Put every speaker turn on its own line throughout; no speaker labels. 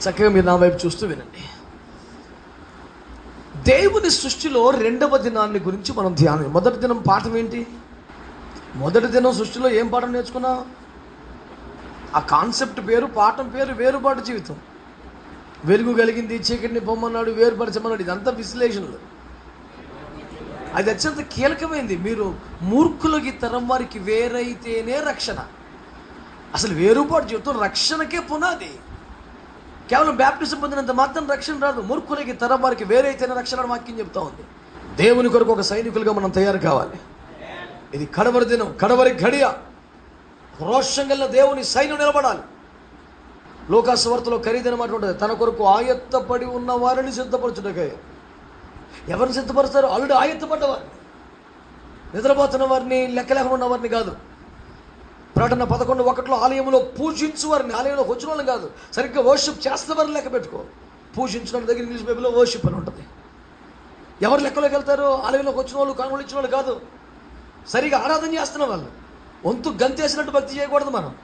చక్కగా మీరు నా వైపు చూస్తూ వినండి దేవుని సృష్టిలో రెండవ దినాన్ని గురించి మనం ధ్యానం మొదటి దినం పాఠం ఏంటి మొదటి దినం సృష్టిలో ఏం పాఠం నేర్చుకున్నాం ఆ కాన్సెప్ట్ పేరు పాఠం పేరు వేరుబాటు జీవితం వెలుగు కలిగింది చీకటిని పొమ్మన్నాడు వేరుపరచమన్నాడు ఇదంతా విశ్లేషణలు అది అత్యంత కీలకమైంది మీరు మూర్ఖులకి తరం వారికి వేరైతేనే రక్షణ అసలు వేరుబాటు జీవితం రక్షణకే పునాది కేవలం బ్యాప్టిజం పొందినంత మాత్రం రక్షణ రాదు మూర్ఖులకి తరం వారికి వేరైతేనే రక్షణ అని వాక్యం చెప్తా ఉంది దేవుని కొరకు ఒక సైనికులుగా మనం తయారు కావాలి ఇది కడవరి దినం కడవరి ఘడియ రోషం గల దేవుని సైన్యం నిలబడాలి లోకాసువార్తలో ఖరీదైన మాట ఉంటుంది తన కొరకు ఆయత్తపడి ఉన్న వారిని సిద్ధపరచుటకే ఎవరిని సిద్ధపరుస్తారు ఆల్రెడీ ఆయత్తపడ్డవారిని నిద్రపోతున్న వారిని లెక్కలేక ఉన్న వారిని కాదు ప్రకటన పదకొండు ఒకటిలో ఆలయంలో పూజించు వారిని ఆలయంలో వచ్చిన వాళ్ళని కాదు సరిగ్గా వర్షిప్ చేస్తే వారిని లెక్క పెట్టుకో పూజించడం దగ్గర ఇంగ్లీష్ బైబిల్లో వర్షిప్ అని ఉంటుంది ఎవరు లెక్కలోకి వెళ్తారు ఆలయంలోకి వచ్చిన వాళ్ళు కానుగోలు ఇచ్చిన వాళ్ళు కాదు సరిగా ఆరాధన చేస్తున్న వాళ్ళు వంతు గంతేసినట్టు భక్తి చేయకూడదు మనం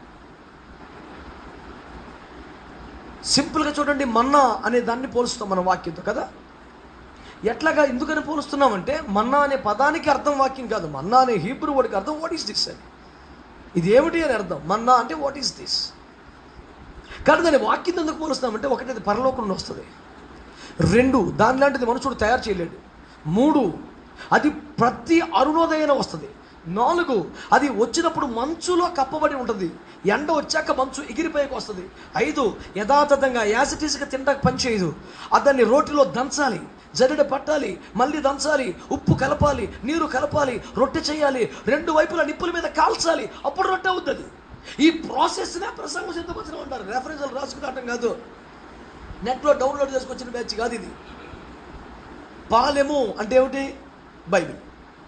సింపుల్గా చూడండి మన్నా అనే దాన్ని పోలుస్తాం మన వాక్యంతో కదా ఎట్లాగా ఎందుకని పోలుస్తున్నామంటే మన్నా అనే పదానికి అర్థం వాక్యం కాదు మన్నా అనే హీబ్రూ వాడికి అర్థం వాట్ ఈస్ దిస్ అని ఇది ఏమిటి అని అర్థం మన్నా అంటే వాట్ ఈస్ దిస్ కానీ దాని వాక్యం ఎందుకు పోలుస్తామంటే ఒకటి అది పరలోకం నుండి వస్తుంది రెండు దాని లాంటిది మనుషుడు తయారు చేయలేడు మూడు అది ప్రతి అరుణోదయన వస్తుంది నాలుగు అది వచ్చినప్పుడు మంచులో కప్పబడి ఉంటుంది ఎండ వచ్చాక మంచు ఎగిరిపోయాక వస్తుంది ఐదు యథాతథంగా యాసిటీస్గా తింటాక పనిచేయదు అతన్ని రోటిలో దంచాలి జల్లెడ పట్టాలి మళ్ళీ దంచాలి ఉప్పు కలపాలి నీరు కలపాలి రొట్టె చేయాలి రెండు వైపుల నిప్పుల మీద కాల్చాలి అప్పుడు రొట్టె అవుతుంది ఈ ప్రాసెస్నే ప్రసంగం సిద్ధపరచడం అంటారు రెఫరెన్స్లు రాసుకురావటం కాదు నెట్లో డౌన్లోడ్ చేసుకొచ్చిన బ్యాచ్ కాదు ఇది పాలెము అంటే ఏమిటి బైబిల్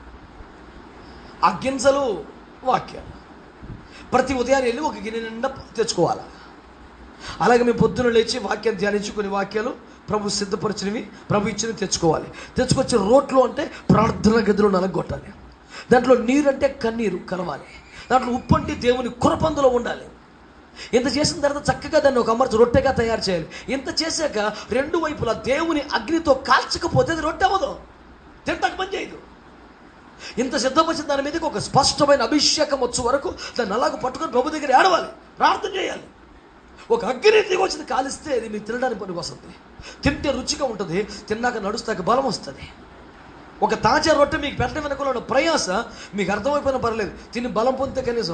ఆ గింజలు వాక్యాలు ప్రతి ఉదయాన్ని వెళ్ళి ఒక గిన్నె నిండా తెచ్చుకోవాలి అలాగే మేము పొద్దున లేచి వాక్యం ధ్యానించుకునే వాక్యాలు ప్రభు సిద్ధపరిచినవి ప్రభు ఇచ్చినవి తెచ్చుకోవాలి తెచ్చుకొచ్చి రోట్లో అంటే ప్రార్థన గదిలో నలగొట్టాలి దాంట్లో నీరు అంటే కన్నీరు కలవాలి దాంట్లో ఉప్పు అంటే దేవుని కురపందులో ఉండాలి ఇంత చేసిన తర్వాత చక్కగా దాన్ని ఒక అమర్చి రొట్టెగా తయారు చేయాలి ఇంత చేశాక రెండు వైపులా దేవుని అగ్నితో కాల్చకపోతే అది రొట్టె అవ్వదు తింటకు పని చేయదు ఇంత సిద్ధపరిచిన దాని మీదకి ఒక స్పష్టమైన అభిషేకం వచ్చే వరకు దాన్ని అలాగ పట్టుకొని ప్రభు దగ్గర ఏడవాలి ప్రార్థన చేయాలి ఒక అగ్ని దిగి వచ్చింది కాలిస్తే అది మీకు తినడానికి పనికి వస్తుంది తింటే రుచిగా ఉంటుంది తిన్నాక నడుస్తాక బలం వస్తుంది ఒక తాజా రొట్టె మీకు పెట్టడం వెనకాల ఉన్న ప్రయాస మీకు అర్థమైపోయినా పర్లేదు తిని బలం పొందితే కనీసం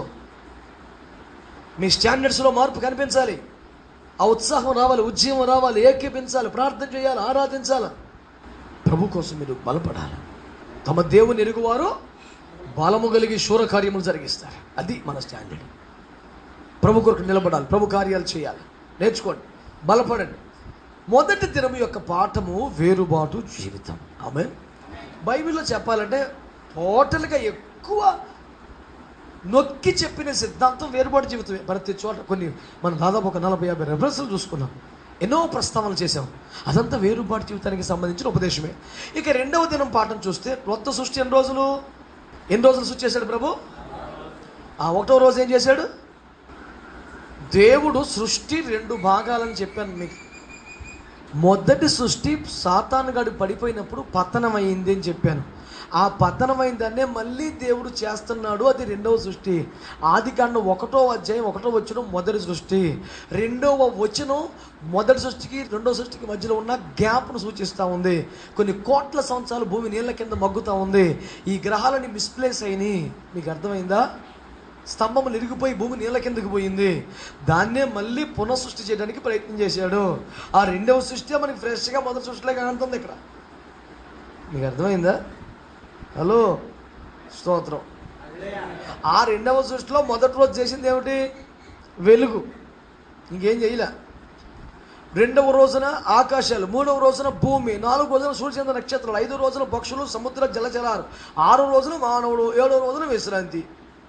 మీ స్టాండర్డ్స్లో మార్పు కనిపించాలి ఆ ఉత్సాహం రావాలి ఉద్యమం రావాలి ఏకీపించాలి ప్రార్థన చేయాలి ఆరాధించాలి ప్రభు కోసం మీరు బలపడాలి తమ దేవుని ఎరుగువారు బలము కలిగి శూర కార్యములు జరిగిస్తారు అది మన స్టాండర్డ్ ప్రభు కొరకు నిలబడాలి ప్రభు కార్యాలు చేయాలి నేర్చుకోండి బలపడండి మొదటి దినం యొక్క పాఠము వేరుబాటు జీవితం ఆమె బైబిల్లో చెప్పాలంటే టోటల్గా ఎక్కువ నొక్కి చెప్పిన సిద్ధాంతం వేరుబాటు జీవితమే ప్రతి చోట కొన్ని మనం దాదాపు ఒక నలభై యాభై రెఫరెన్స్లు చూసుకున్నాం ఎన్నో ప్రస్తావనలు చేసాం అదంతా వేరుబాటు జీవితానికి సంబంధించిన ఉపదేశమే ఇక రెండవ దినం పాఠం చూస్తే కొత్త సృష్టి ఎన్ని రోజులు ఎన్ని రోజులు సృష్టి చేశాడు ప్రభు ఆ ఒకటో రోజు ఏం చేశాడు దేవుడు సృష్టి రెండు భాగాలని చెప్పాను మీకు మొదటి సృష్టి సాతానుగాడు పడిపోయినప్పుడు పతనమైంది అని చెప్పాను ఆ పతనమైన దాన్నే మళ్ళీ దేవుడు చేస్తున్నాడు అది రెండవ సృష్టి ఆది కాండం ఒకటో అధ్యాయం ఒకటో వచ్చిన మొదటి సృష్టి రెండవ వచనం మొదటి సృష్టికి రెండవ సృష్టికి మధ్యలో ఉన్న గ్యాప్ను సూచిస్తూ ఉంది కొన్ని కోట్ల సంవత్సరాలు భూమి నీళ్ళ కింద మగ్గుతూ ఉంది ఈ గ్రహాలని మిస్ప్లేస్ అయినాయి మీకు అర్థమైందా స్తంభములు ఇరిగిపోయి భూమి నీళ్ళ కిందకి పోయింది దాన్నే మళ్ళీ పునఃసృష్టి చేయడానికి ప్రయత్నం చేశాడు ఆ రెండవ సృష్టి మనకి ఫ్రెష్గా మొదటి సృష్టిలో కనుతుంది ఇక్కడ మీకు అర్థమైందా హలో స్తోత్రం ఆ రెండవ సృష్టిలో మొదటి రోజు చేసింది ఏమిటి వెలుగు ఇంకేం చేయలే రెండవ రోజున ఆకాశాలు మూడవ రోజున భూమి నాలుగు రోజున సూర్యచంద్ర నక్షత్రాలు ఐదో రోజున పక్షులు సముద్ర జలచరాలు ఆరో రోజున మానవుడు ఏడో రోజున విశ్రాంతి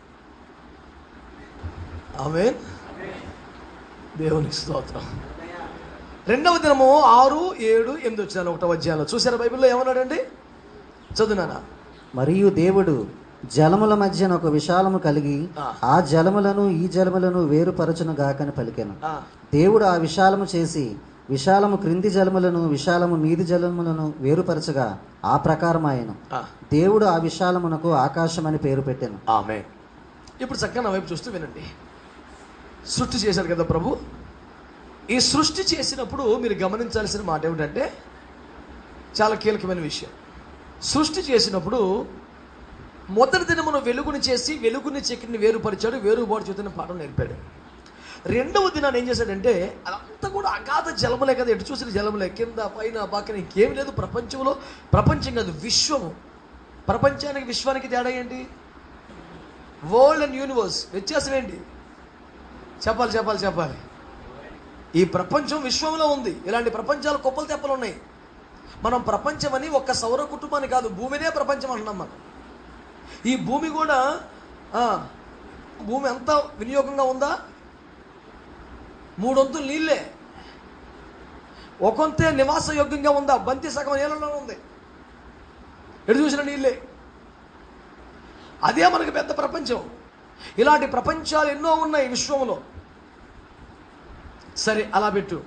ఆమె దేవుని స్తోత్రం రెండవ దినము ఆరు ఏడు ఎనిమిది వచ్చినాను ఒకటో అధ్యాయంలో చూసారా బైబిల్లో ఏమన్నాడండి చదువునానా
మరియు దేవుడు జలముల మధ్యన ఒక విశాలము కలిగి
ఆ.
ఆ జలములను ఈ జలములను వేరుపరచును గాకని పలికెను
ఆ,
దేవుడు ఆ విశాలము చేసి విశాలము క్రింది జలములను విశాలము మీది జలములను వేరుపరచగా ఆ ప్రకారం ఆయన
ఆ,
దేవుడు ఆ విశాలమునకు ఆకాశమని పేరు పెట్టెను
ఆమె ఇప్పుడు చక్కగా నా వైపు చూస్తూ వినండి సృష్టి చేశాడు కదా ప్రభు ఈ సృష్టి చేసినప్పుడు మీరు గమనించాల్సిన మాట ఏమిటంటే చాలా కీలకమైన విషయం సృష్టి చేసినప్పుడు మొదటి దినమును వెలుగుని చేసి వెలుగుని చీకటిని వేరుపరిచాడు వేరుబాటు చేతున్న పాఠం నేర్పాడు రెండవ దినాన్ని ఏం చేశాడంటే అదంతా కూడా అగాధ జలములే కదా ఎటు చూసిన జలములే కింద పైన పక్కన ఇంకేం లేదు ప్రపంచంలో ప్రపంచం కాదు విశ్వము ప్రపంచానికి విశ్వానికి తేడా ఏంటి వరల్డ్ అండ్ యూనివర్స్ వ్యత్యాసం ఏంటి చెప్పాలి చెప్పాలి చెప్పాలి ఈ ప్రపంచం విశ్వంలో ఉంది ఇలాంటి ప్రపంచాలు కుప్పలు తెప్పలు ఉన్నాయి మనం ప్రపంచం అని ఒక్క సౌర కుటుంబాన్ని కాదు భూమినే ప్రపంచం అంటున్నాం మనం ఈ భూమి కూడా ఆ, భూమి అంతా వినియోగంగా ఉందా మూడొంతులు నీళ్ళే ఒకంతే నివాసయోగ్యంగా ఉందా బంతి సగం నీళ్ళలో ఉంది ఎటు చూసిన నీళ్ళే అదే మనకి పెద్ద ప్రపంచం ఇలాంటి ప్రపంచాలు ఎన్నో ఉన్నాయి విశ్వంలో సరే అలా పెట్టు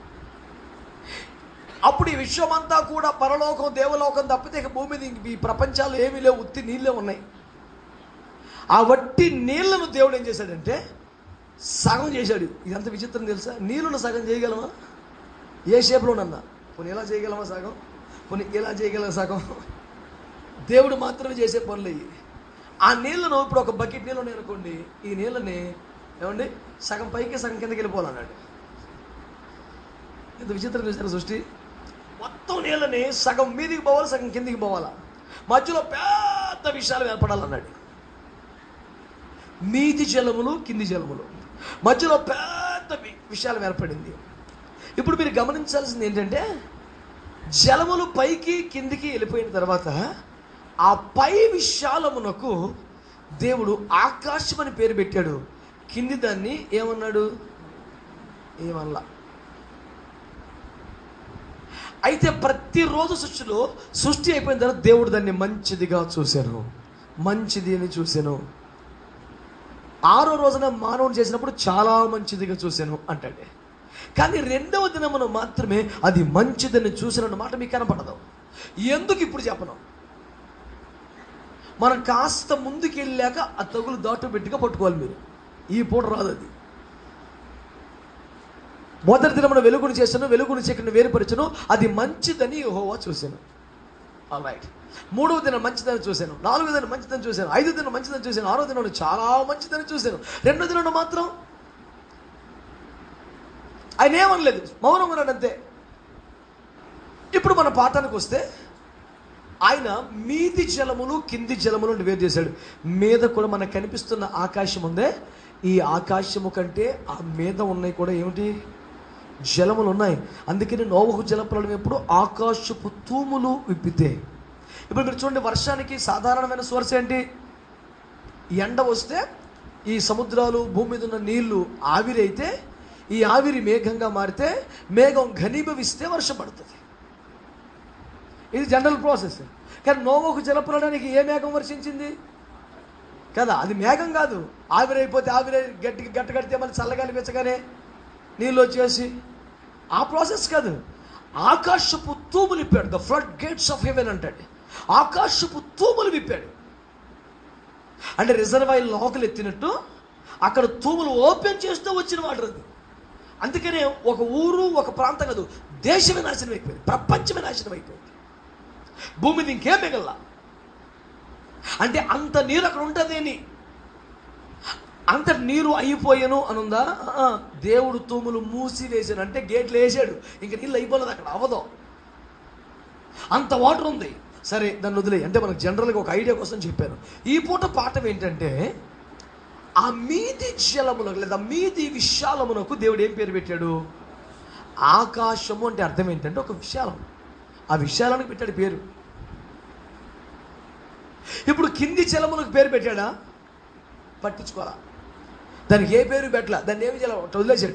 అప్పుడు ఈ విశ్వమంతా కూడా పరలోకం దేవలోకం తప్పితే ఇక భూమి మీద ఇంక ఈ ప్రపంచాలు ఏమీ లేవు ఉత్తి నీళ్ళే ఉన్నాయి ఆ వట్టి నీళ్లను దేవుడు ఏం చేశాడంటే సగం చేశాడు ఇదంతా విచిత్రం తెలుసా నీళ్ళను సగం చేయగలమా ఏ షేప్లోనన్నా పోనీ ఎలా చేయగలమా సగం పోనీ ఎలా చేయగలమా సగం దేవుడు మాత్రమే చేసే పనులు ఇవి ఆ నీళ్ళను ఇప్పుడు ఒక బకెట్ నీళ్ళు ఉన్నాయి అనుకోండి ఈ నీళ్ళని ఏమండి సగం పైకి సగం కిందకి వెళ్ళిపోవాలన్నాడు ఎంత విచిత్రం చూసారు సృష్టి మొత్తం నీళ్ళని సగం మీదికి పోవాలి సగం కిందికి పోవాలా మధ్యలో పెద్ద విషయాలు ఏర్పడాలన్నాడు మీది జలములు కింది జలములు మధ్యలో పెద్ద వి- విషయాలు ఏర్పడింది ఇప్పుడు మీరు గమనించాల్సింది ఏంటంటే జలములు పైకి కిందికి వెళ్ళిపోయిన తర్వాత ఆ పై విశాలమునకు దేవుడు ఆకాశం అని పేరు పెట్టాడు కింది దాన్ని ఏమన్నాడు ఏమల్లా అయితే ప్రతిరోజు సృష్టిలో సృష్టి అయిపోయిన తర్వాత దేవుడు దాన్ని మంచిదిగా చూశాను మంచిది అని చూశాను ఆరో రోజున మానవుడు చేసినప్పుడు చాలా మంచిదిగా చూశాను అంటాడే కానీ రెండవ దినమున మాత్రమే అది మంచిదని చూసిన మాట మీకు కనపడదు ఎందుకు ఇప్పుడు చెప్పను మనం కాస్త ముందుకు వెళ్ళాక ఆ తగులు దాటు పెట్టిగా పట్టుకోవాలి మీరు ఈ పూట రాదు అది మొదటి దినమున వెలుగును చేశాను వెలుగును చీకటిని వేరుపరిచను అది మంచిదని యెహోవా చూశాను ఆల్ రైట్ మూడవ దినం మంచిదని చూశాను నాలుగో దినం మంచిదని చూశాను ఐదో దినం మంచిదని చూశాను ఆరో దినం చాలా మంచిదని చూశాను రెండో దినం మాత్రం ఆయన ఏమనలేదు మౌనం ఉన్నాడు అంతే ఇప్పుడు మన పాఠానికి వస్తే ఆయన మీది జలములు కింది జలములు అని వేరు చేశాడు మీద కూడా మనకు కనిపిస్తున్న ఆకాశం ఉందే ఈ ఆకాశము కంటే ఆ మీద ఉన్నాయి కూడా ఏమిటి జలములు ఉన్నాయి అందుకని నోవహు జలప్రలయం ఎప్పుడు ఆకాశపు తూములు విప్పితే ఇప్పుడు మీరు చూడండి వర్షానికి సాధారణమైన సోర్స్ ఏంటి ఎండ వస్తే ఈ సముద్రాలు భూమి మీద ఉన్న నీళ్లు ఆవిరి అయితే ఈ ఆవిరి మేఘంగా మారితే మేఘం ఘనీభవిస్తే వర్షం పడుతుంది ఇది జనరల్ ప్రాసెస్ కానీ నోవకు జలప్రలయానికి ఏ మేఘం వర్షించింది కదా అది మేఘం కాదు ఆవిరైపోతే ఆవిరై గట్టి గట్ట కడితే మళ్ళీ చల్లగాలి పెంచగానే నీళ్ళు వచ్చేసి ఆ ప్రాసెస్ కాదు ఆకాశపు తూములు విప్పాడు the flood gates of heaven అంటాడు ఆకాశపు తూములు విప్పాడు అంటే రిజర్వాయర్ లోకలు ఎత్తినట్టు అక్కడ తూములు ఓపెన్ చేస్తూ వచ్చిన వాటర్ అది అందుకనే ఒక ఊరు ఒక ప్రాంతం కాదు దేశమే నాశనం అయిపోయింది ప్రపంచమే నాశనం అయిపోయింది భూమి మీద ఇంకేం మిగల్లా అంటే అంత నీరు అక్కడ ఉంటుంది అని అంత నీరు అయిపోయాను అనుందా ఆ, దేవుడు తూములు మూసి వేసాను అంటే గేట్లు వేసాడు ఇంక నీళ్ళు అయిపోలేదు అక్కడ అవ్వదు అంత వాటర్ ఉంది సరే దాన్ని వదిలే అంటే మనకు జనరల్గా ఒక ఐడియా కోసం చెప్పాను ఈ పూట పాఠం ఏంటంటే ఆ మీది జలమునకు లేదా మీది విశాలమునకు దేవుడు ఏం పేరు పెట్టాడు ఆకాశము అంటే అర్థం ఏంటంటే ఒక విశాలం ఆ విశాలానికి పెట్టాడు పేరు ఇప్పుడు కింది జలమునకు పేరు పెట్టాడా పట్టించుకోవాలా దానికి ఏ పేరు పెట్టలా దాన్ని ఏమి జలం వదిలేశాడు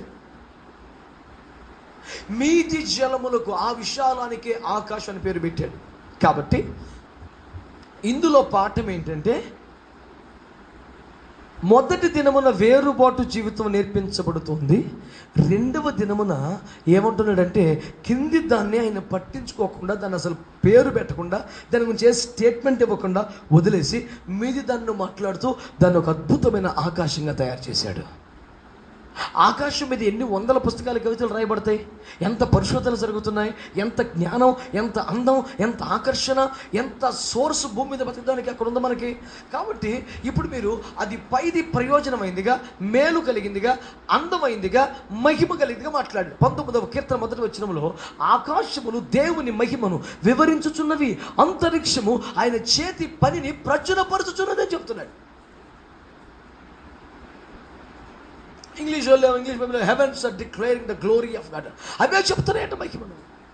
మీది జలములకు ఆ విశాలానికి ఆకాశం అని పేరు పెట్టాడు కాబట్టి ఇందులో పాఠం ఏంటంటే మొదటి దినమున వేరుబాటు జీవితం నేర్పించబడుతుంది రెండవ దినమున ఏమంటున్నాడంటే కింది దాన్ని ఆయన పట్టించుకోకుండా దాన్ని అసలు పేరు పెట్టకుండా దాని గురించి ఏ స్టేట్మెంట్ ఇవ్వకుండా వదిలేసి మీది దాన్ని మాట్లాడుతూ దాన్ని ఒక అద్భుతమైన ఆకాశంగా తయారు చేశాడు ఆకాశం మీద ఎన్ని వందల పుస్తకాలు కవితలు రాయబడతాయి ఎంత పరిశోధనలు జరుగుతున్నాయి ఎంత జ్ఞానం ఎంత అందం ఎంత ఆకర్షణ ఎంత సోర్స్ భూమి మీద బతకడానికి అక్కడ ఉంది మనకి కాబట్టి ఇప్పుడు మీరు అది పైది ప్రయోజనమైందిగా మేలు కలిగిందిగా అందమైందిగా మహిమ కలిగిందిగా మాట్లాడు పంతొమ్మిదవ కీర్తన మొదటి వచ్చినంలో ఆకాశములు దేవుని మహిమను వివరించుచున్నవి అంతరిక్షము ఆయన చేతి పనిని ప్రచురపరచుచున్నదని చెప్తున్నాడు ఇంగ్లీష్ వాళ్ళు English Bible heavens are declaring the glory of God అవే చెప్తున్నాయంట మహిమను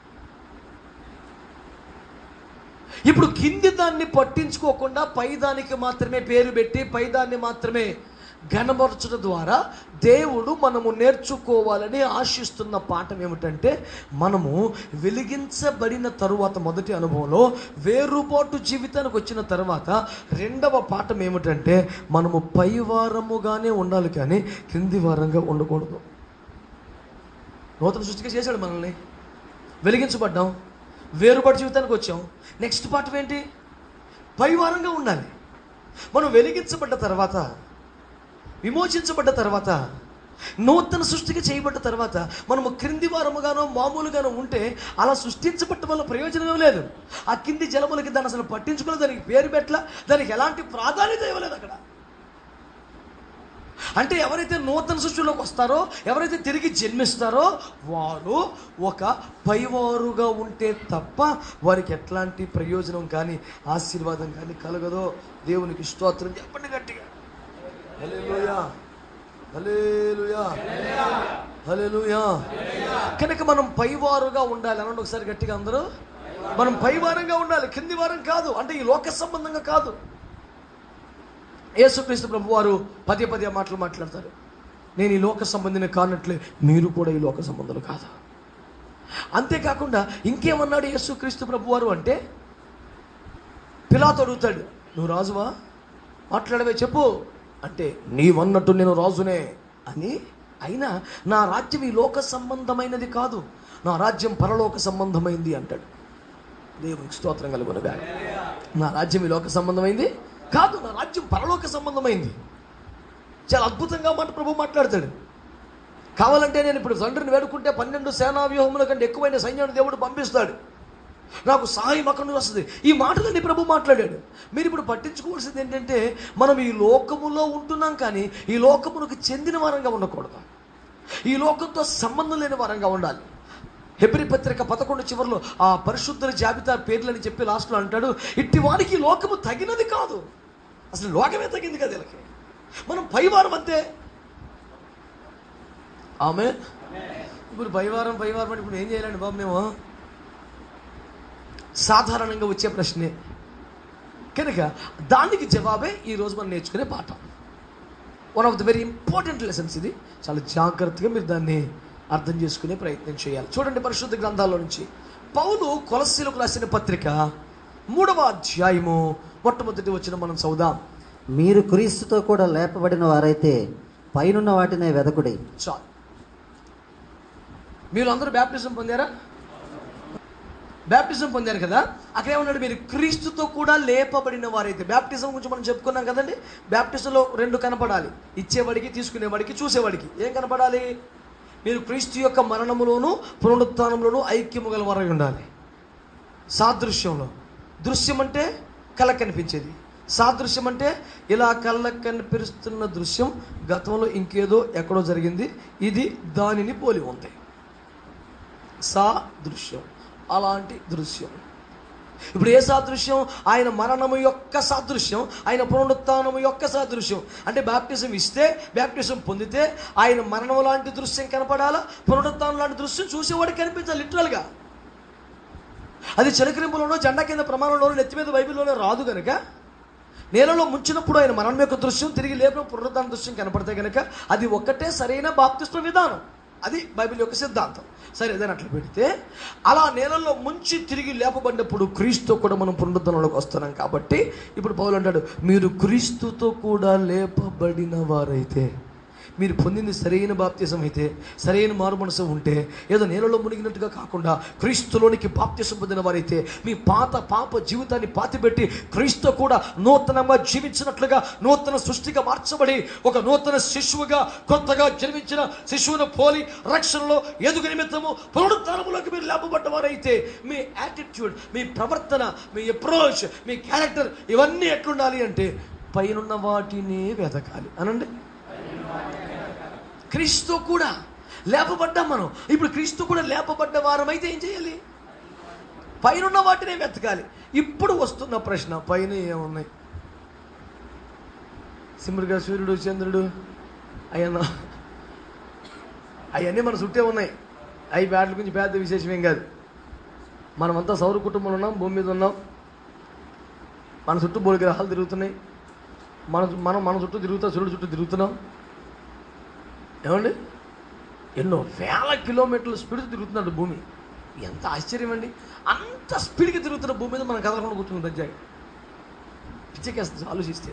ఇప్పుడు కింది దాన్ని పట్టించుకోకుండా పై దానికి మాత్రమే పేరు పెట్టి పై దాన్ని మాత్రమే ఘనపరచడం ద్వారా దేవుడు మనము నేర్చుకోవాలని ఆశిస్తున్న పాఠం ఏమిటంటే మనము వెలిగించబడిన తరువాత మొదటి అనుభవంలో వేరుబాటు జీవితానికి వచ్చిన తర్వాత రెండవ పాఠం ఏమిటంటే మనము పై వారముగానే ఉండాలి కానీ క్రింది వారంగా ఉండకూడదు నూతన సృష్టిగా చేశాడు మనల్ని వెలిగించబడ్డాం వేరుబాటు జీవితానికి వచ్చాం నెక్స్ట్ పాఠం ఏంటి పైవారంగా ఉండాలి మనం వెలిగించబడ్డ తర్వాత విమోచించబడ్డ తర్వాత నూతన సృష్టికి చేయబడ్డ తర్వాత మనము క్రింది వారముగానో మామూలుగానో ఉంటే అలా సృష్టించబట్ట వల్ల ప్రయోజనం లేదు ఆ కింది జలములకి దాన్ని అసలు పట్టించుకోలేదు దానికి పేరు పెట్టల దానికి ఎలాంటి ప్రాధాన్యత ఇవ్వలేదు అక్కడ అంటే ఎవరైతే నూతన సృష్టిలోకి వస్తారో ఎవరైతే తిరిగి జన్మిస్తారో వారు ఒక పైవారుగా ఉంటే తప్ప వారికి ఎట్లాంటి ప్రయోజనం కానీ ఆశీర్వాదం కానీ కలగదో దేవునికి స్తోత్రం చెప్పండి గట్టిగా హల్లెలూయా హల్లెలూయా హల్లెలూయా కనుక మనం పైవారుగా ఉండాలి అనండి ఒకసారి గట్టిగా అందరూ మనం పైవారంగా ఉండాలి కింది వారం కాదు అంటే ఈ లోక సంబంధంగా కాదు యేసుక్రీస్తు ప్రభు వారు పదే పదే మాటలు మాట్లాడతారు నేను ఈ లోక సంబంధిని కానట్లే మీరు కూడా ఈ లోక సంబంధాలు కాదు అంతేకాకుండా ఇంకేమన్నాడు యేసుక్రీస్తు ప్రభు వారు అంటే పిలాతో అడుగుతాడు నువ్వు రాజువా మాట్లాడవే చెప్పు అంటే నీవన్నట్టు నేను రాజునే అని అయినా నా రాజ్యం ఈ లోక సంబంధమైనది కాదు నా రాజ్యం పరలోక సంబంధమైంది అంటాడు దేవునికి స్తోత్రం కలుగునగా నా రాజ్యం ఈ లోక సంబంధమైంది కాదు నా రాజ్యం పరలోక సంబంధమైంది చాలా అద్భుతంగా మాట ప్రభు మాట్లాడతాడు కావాలంటే నేను ఇప్పుడు తండ్రిని వేడుకుంటే పన్నెండు సేనా వ్యూహముల కంటే ఎక్కువైన సైన్యాన్ని దేవుడు పంపిస్తాడు నాకు సహాయం అక్కడ నుంచి వస్తుంది ఈ మాటలన్నీ ప్రభు మాట్లాడాడు మీరు ఇప్పుడు పట్టించుకోవాల్సింది ఏంటంటే మనం ఈ లోకములో ఉంటున్నాం కానీ ఈ లోకమునకు చెందిన వారంగా ఉండకూడదు ఈ లోకంతో సంబంధం లేని వారంగా ఉండాలి హెబ్రి పత్రిక పదకొండు చివరిలో ఆ పరిశుద్ధుల జాబితా పేర్లని చెప్పి లాస్ట్లో అంటాడు ఇట్టి వారికి ఈ లోకము తగినది కాదు అసలు లోకమే తగింది కదా వీళ్ళకి మనం పైవారం అంతే ఆమె ఇప్పుడు పైవారం పైవారం అంటే ఇప్పుడు ఏం చేయాలండి బాబు మేము సాధారణంగా వచ్చే ప్రశ్నే కనుక దానికి జవాబే ఈరోజు మనం నేర్చుకునే పాఠం one of the very important lessons ఇది చాలా జాగ్రత్తగా మీరు దాన్ని అర్థం చేసుకునే ప్రయత్నం చేయాలి చూడండి పరిశుద్ధ గ్రంథాల్లో నుంచి పౌలు కొలస్సీలకు రాసిన పత్రిక మూడవ అధ్యాయము మొట్టమొదటి వచ్చిన మనం చదువుదాం
మీరు క్రీస్తుతో కూడా లేపబడిన వారైతే పైనున్న వాటినే వెదకుడి
చాలు మీరు అందరూ బ్యాప్టిజం పొందారా బ్యాప్టిజం పొందారు కదా అక్కడ ఏమన్నాడు మీరు క్రీస్తుతో కూడా లేపబడిన వారైతే బ్యాప్టిజం గురించి మనం చెప్పుకున్నాం కదండి బ్యాప్టిజంలో రెండు కనపడాలి ఇచ్చేవాడికి తీసుకునేవాడికి చూసేవాడికి ఏం కనపడాలి మీరు క్రీస్తు యొక్క మరణములోను పునరుత్థానంలోను ఐక్యము గల వారై ఉండాలి సాదృశ్యంలో దృశ్యం అంటే కళ్ళకు కనిపించేది సాదృశ్యం అంటే ఇలా కళ్ళకు కనిపిస్తున్న దృశ్యం గతంలో ఇంకేదో ఎక్కడో జరిగింది ఇది దానిని పోలి ఉంది సాదృశ్యం అలాంటి దృశ్యం ఇప్పుడు ఏ సాదృశ్యం ఆయన మరణము యొక్క సాదృశ్యం ఆయన పునరుత్థానము యొక్క సాదృశ్యం అంటే బ్యాప్టిజం ఇస్తే బ్యాప్టిజం పొందితే ఆయన మరణం లాంటి దృశ్యం కనపడాలా పునరుత్థానం లాంటి దృశ్యం చూసేవాడికి కనిపించాలి లిటరల్గా అది చిలకరింపులోనో జెండా కింద ప్రమాణంలోనో నెత్తి మీద బైబిల్లోనో రాదు కనుక నేలలో ముంచినప్పుడు ఆయన మరణం యొక్క దృశ్యం తిరిగి లేపిన పునరుద్ధాన దృశ్యం కనపడితే కనుక అది ఒక్కటే సరైన బాప్తిస్మ విధానం అది బైబిల్ యొక్క సిద్ధాంతం సరే ఏదైనా అట్లా పెడితే అలా నేలల్లో ముంచి తిరిగి లేపబడినప్పుడు క్రీస్తు కూడా మనం పునరుద్ధరణలోకి వస్తున్నాం కాబట్టి ఇప్పుడు పౌలు అంటాడు మీరు క్రీస్తుతో కూడా లేపబడిన వారైతే మీరు పొందింది సరైన బాప్తిజం అయితే సరైన మారు మనసు ఉంటే ఏదో నేలలో మునిగినట్టుగా కాకుండా క్రీస్తులోనికి బాప్తిజం పొందిన వారైతే మీ పాత పాప జీవితాన్ని పాతిపెట్టి క్రీస్తు కూడా నూతనంగా జీవించినట్లుగా నూతన సృష్టిగా మార్చబడి ఒక నూతన శిశువుగా కొత్తగా జన్మించిన శిశువును పోలి రక్షణలో ఎదుగు నిమిత్తము పునరుద్ధరణలోకి మీరు లేపబడ్డ వారైతే మీ యాటిట్యూడ్ మీ ప్రవర్తన మీ అప్రోచ్ మీ క్యారెక్టర్ ఇవన్నీ ఎట్లుండాలి అంటే పైనున్న వాటిని వెతకాలి అనండి క్రీస్తు కూడా లేపబడ్డాం మనం ఇప్పుడు క్రీస్తు కూడా లేపబడ్డ వారమైతే ఏం చేయాలి పైన వాటినే వెతకాలి ఇప్పుడు వస్తున్న ప్రశ్న పైన ఏమున్నాయి సింహుడుగా సూర్యుడు చంద్రుడు అయ్యన్న అవన్నీ మన చుట్టే ఉన్నాయి అవి వాటి గురించి పెద్ద విశేషం ఏం కాదు మనమంతా సౌర కుటుంబంలో ఉన్నాం భూమి మీద ఉన్నాం మన చుట్టూ మూడు గ్రహాలు తిరుగుతున్నాయి మన మనం మన చుట్టూ తిరుగుతా సూర్యుడు చుట్టూ తిరుగుతున్నాం ఏమండి ఎన్నో వేల కిలోమీటర్ల స్పీడ్ తిరుగుతున్నాడు భూమి ఎంత ఆశ్చర్యం అండి అంత స్పీడ్గా తిరుగుతున్న భూమి మీద మనం కదలకుండా కూర్చుంది దర్జాగా పిచ్చకేస్తుంది ఆలోచిస్తే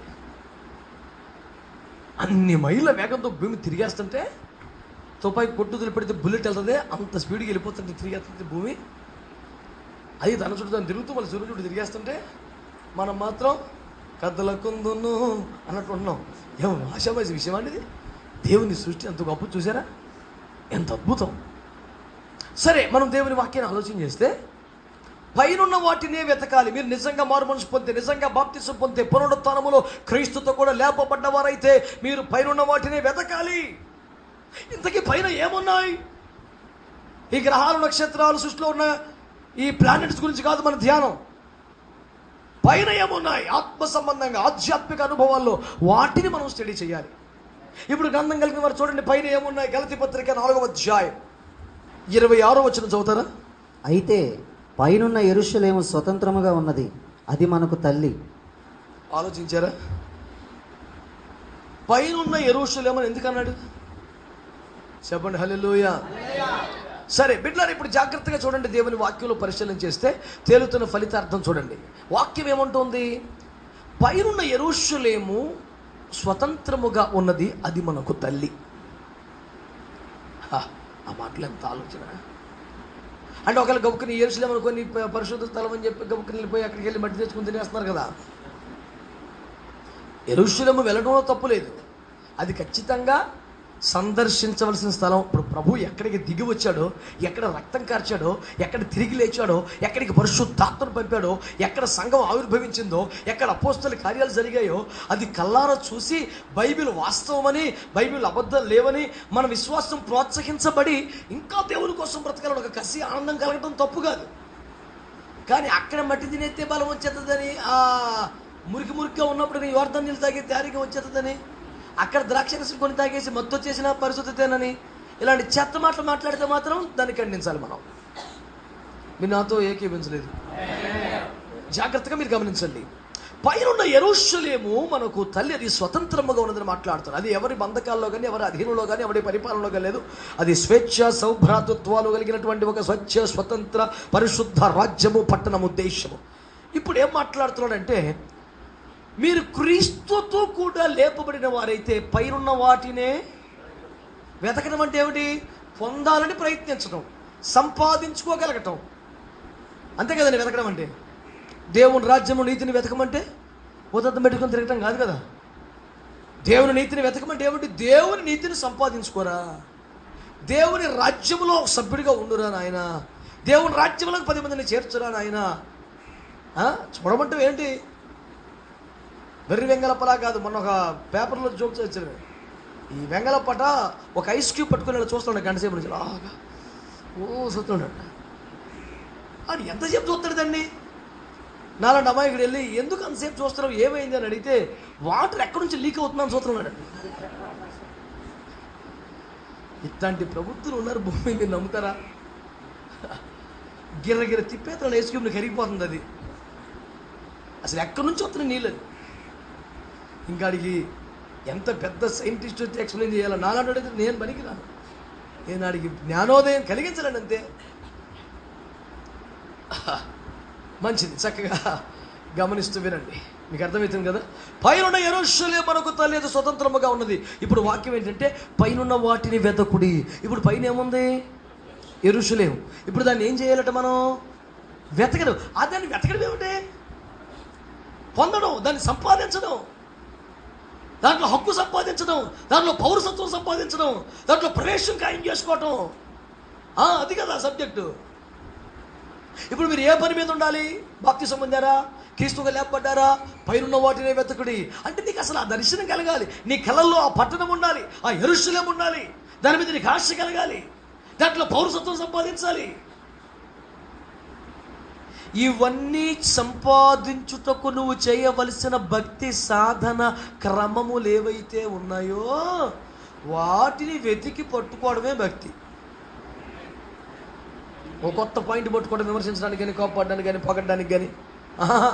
అన్ని మైళ్ళ వేగంతో భూమి తిరిగేస్తుంటే తుపాకి కొట్టు పెడితే బుల్లెట్ వెళ్తుంది అంత స్పీడ్కి వెళ్ళిపోతుంటే తిరిగేస్తుంది భూమి అది తన చుట్టూ దాన్ని తిరుగుతూ మళ్ళీ సూర్యుడు చుట్టూ తిరిగేస్తుంటే మనం మాత్రం కథలకుందును అన్నట్టు ఉంటున్నాం ఏమో ఆశావాసి విషయం అండి ఇది దేవుని సృష్టి ఎంత గొప్ప చూసారా ఎంత అద్భుతం సరే మనం దేవుని వాక్యాన్ని ఆలోచన చేస్తే పైనున్న వాటినే వెతకాలి మీరు నిజంగా మారు మనసు పొందితే నిజంగా బాప్తిసం పొందితే పునరుత్నములో క్రీస్తుతో కూడా లేపబడ్డవారైతే మీరు పైనున్న వాటినే వెతకాలి ఇంతకీ పైన ఏమున్నాయి ఈ గ్రహాలు నక్షత్రాలు సృష్టిలో ఉన్న ఈ ప్లానెట్స్ గురించి కాదు మన ధ్యానం పైన ఏమున్నాయి ఆత్మ సంబంధంగా ఆధ్యాత్మిక అనుభవాల్లో వాటిని మనం స్టడీ చేయాలి ఇప్పుడు గ్రంథం కలిగిన వారు చూడండి పైన ఏమున్నాయి గలతి పత్రిక నాలుగవ అధ్యాయం ఇరవై ఆరో వచ్చిన చదువుతారా
అయితే పైనున్న ఎరుషలేము స్వతంత్రముగా ఉన్నది అది మనకు తల్లి
ఆలోచించారా పైనున్న ఎరుషులేమని ఎందుకు అన్నాడు చెప్పండి హల్లెలూయ సరే బిడ్లారు ఇప్పుడు జాగ్రత్తగా చూడండి దేవుని వాక్యంలో పరిశీలన చేస్తే తేలుతున్న ఫలితార్థం చూడండి వాక్యం ఏమంటుంది పైనున్న ఎరుషులేము స్వతంత్రముగా ఉన్నది అది మనకు తల్లి హా, ఆ మాటలు ఎంత ఆలోచన అంటే ఒకవేళ గబుకుని ఎరుసలేం అనుకొని ప- పరిశుద్ధ స్థలం అని చెప్పి గబుకుని వెళ్ళిపోయి అక్కడికి వెళ్ళి మట్టి తెచ్చుకుని తినేస్తున్నారు కదా ఎరుషులము వెళ్ళడంలో తప్పు లేదు అది ఖచ్చితంగా సందర్శించవలసిన స్థలం ఇప్పుడు ప్రభు ఎక్కడికి దిగి వచ్చాడో ఎక్కడ రక్తం కార్చాడో ఎక్కడ తిరిగి లేచాడో ఎక్కడికి పరిశుద్ధాత్మను పంపాడో ఎక్కడ సంఘం ఆవిర్భవించిందో ఎక్కడ అపోస్తల కార్యాలు జరిగాయో అది కల్లారా చూసి బైబిల్ వాస్తవమని బైబిల్ అబద్ధం లేవని మన విశ్వాసం ప్రోత్సహించబడి ఇంకా దేవుని కోసం బ్రతకాలని ఒక కసి ఆనందం కలగడం తప్పు కాదు కానీ అక్కడ మట్టి తినేస్తే బలం వచ్చేస్తుందని ఆ మురికి మురికిగా ఉన్నప్పుడు నీ యోర్ధం నీళ్ళు తాగి తయారీగా వచ్చేస్తుందని అక్కడ ద్రాక్ష రసం కొని తాగేసి మత్తు వచ్చేసిన పరిశుద్ధతేనని ఇలాంటి చెత్త మాటలు మాట్లాడితే మాత్రం దాన్ని ఖండించాలి మనం మీరు నాతో ఏకీభించలేదు జాగ్రత్తగా మీరు గమనించండి పైనున్న ఎరుషలేము మనకు తల్లి అది స్వతంత్రముగా ఉన్నదని మాట్లాడుతారు అది ఎవరి బంధకాల్లో కానీ ఎవరి అధీనంలో కానీ ఎవరి పరిపాలనలో కానీ లేదు అది స్వేచ్ఛ సౌభ్రాతృత్వాలు కలిగినటువంటి ఒక స్వచ్ఛ స్వతంత్ర పరిశుద్ధ రాజ్యము పట్టణము దేశము ఇప్పుడు ఏం మాట్లాడుతున్నాడంటే మీరు క్రీస్తుతో కూడా లేపబడిన వారైతే పైనున్న వాటినే వెతకడం అంటే ఏమిటి పొందాలని ప్రయత్నించడం సంపాదించుకోగలగటం అంతే కదండి వెతకడం అంటే దేవుని రాజ్యము నీతిని వెతకమంటే ఉదత్తం పెట్టుకొని తిరగటం కాదు కదా దేవుని నీతిని వెతకమంటే ఏమిటి దేవుని నీతిని సంపాదించుకోరా దేవుని రాజ్యములో ఒక సభ్యుడిగా ఉండురా నాయన దేవుని రాజ్యంలో పది మందిని చేర్చురా నాయన ఆ? చూడమంటే ఏంటి వెర్రి వెంగళప్పలా కాదు మొన్న ఒక పేపర్లో జోక్ వచ్చారు ఈ వెంగళప్పట ఒక ఐస్ క్యూబ్ పట్టుకుని ఇలా చూస్తున్నాడు గంట సేపు నుంచి అలాగా ఓ చూస్తున్నాడు అది ఎంతసేపు చూస్తాడు దాన్ని నాలాంటి అమ్మాయికి వెళ్ళి ఎందుకు అంతసేపు చూస్తున్నావు ఏమైంది అని అడిగితే వాటర్ ఎక్కడి నుంచి లీక్ అవుతుందని చూస్తున్నాడు ఇట్లాంటి ప్రభుత్వాలు ఉన్నారు భూమి మీద మీరు నమ్ముతారా గిర్ర గిర్ర తిప్పేతన ఐస్ క్యూబ్ని కరిగిపోతుంది అది అసలు ఎక్కడి నుంచి వస్తున్నాయి నీళ్ళు అది ఇంకా అడిగి ఎంత పెద్ద సైంటిస్ట్ వచ్చి ఎక్స్ప్లెయిన్ చేయాలి నాలాంటి అడిగితే నేను పనికిరాను ఈనాడికి జ్ఞానోదయం కలిగించలేండి అంతే మంచిది చక్కగా గమనిస్తూ వినండి మీకు అర్థమవుతుంది కదా పైనున్న ఎరోషలే మనకు తల్లి స్వతంత్రముగా ఉన్నది ఇప్పుడు వాక్యం ఏంటంటే పైనున్న వాటిని వెతకుడి ఇప్పుడు పైన ఏముంది ఎరుషులేం ఇప్పుడు దాన్ని ఏం చేయాలట మనం వెతకడం ఆ దాన్ని వెతకడం ఏమిటి పొందడం దాన్ని సంపాదించడం దాంట్లో హక్కు సంపాదించడం దాంట్లో పౌరసత్వం సంపాదించడం దాంట్లో ప్రవేశం ఖాయం చేసుకోవటం ఆ, అది కదా సబ్జెక్టు ఇప్పుడు మీరు ఏ పని మీద ఉండాలి బాప్తిసం పొందారా క్రీస్తుగా లేపబడ్డారా పైనున్న వాటినే వెతకుడి అంటే నీకు అసలు ఆ దర్శనం కలగాలి నీ కళల్లో ఆ పట్టణం ఉండాలి ఆ ఎరుశలేం ఉండాలి దాని మీద నీకు ఆశ కలగాలి దాంట్లో పౌరసత్వం సంపాదించాలి ఇవన్నీ సంపాదించుటకు నువ్వు చేయవలసిన భక్తి సాధన క్రమములు ఏవైతే ఉన్నాయో వాటిని వెతికి పట్టుకోవడమే భక్తి ఓ కొత్త పాయింట్ పట్టుకోవడం విమర్శించడానికి కానీ కోపడడానికి కానీ పొగడడానికి కానీ ఆహా.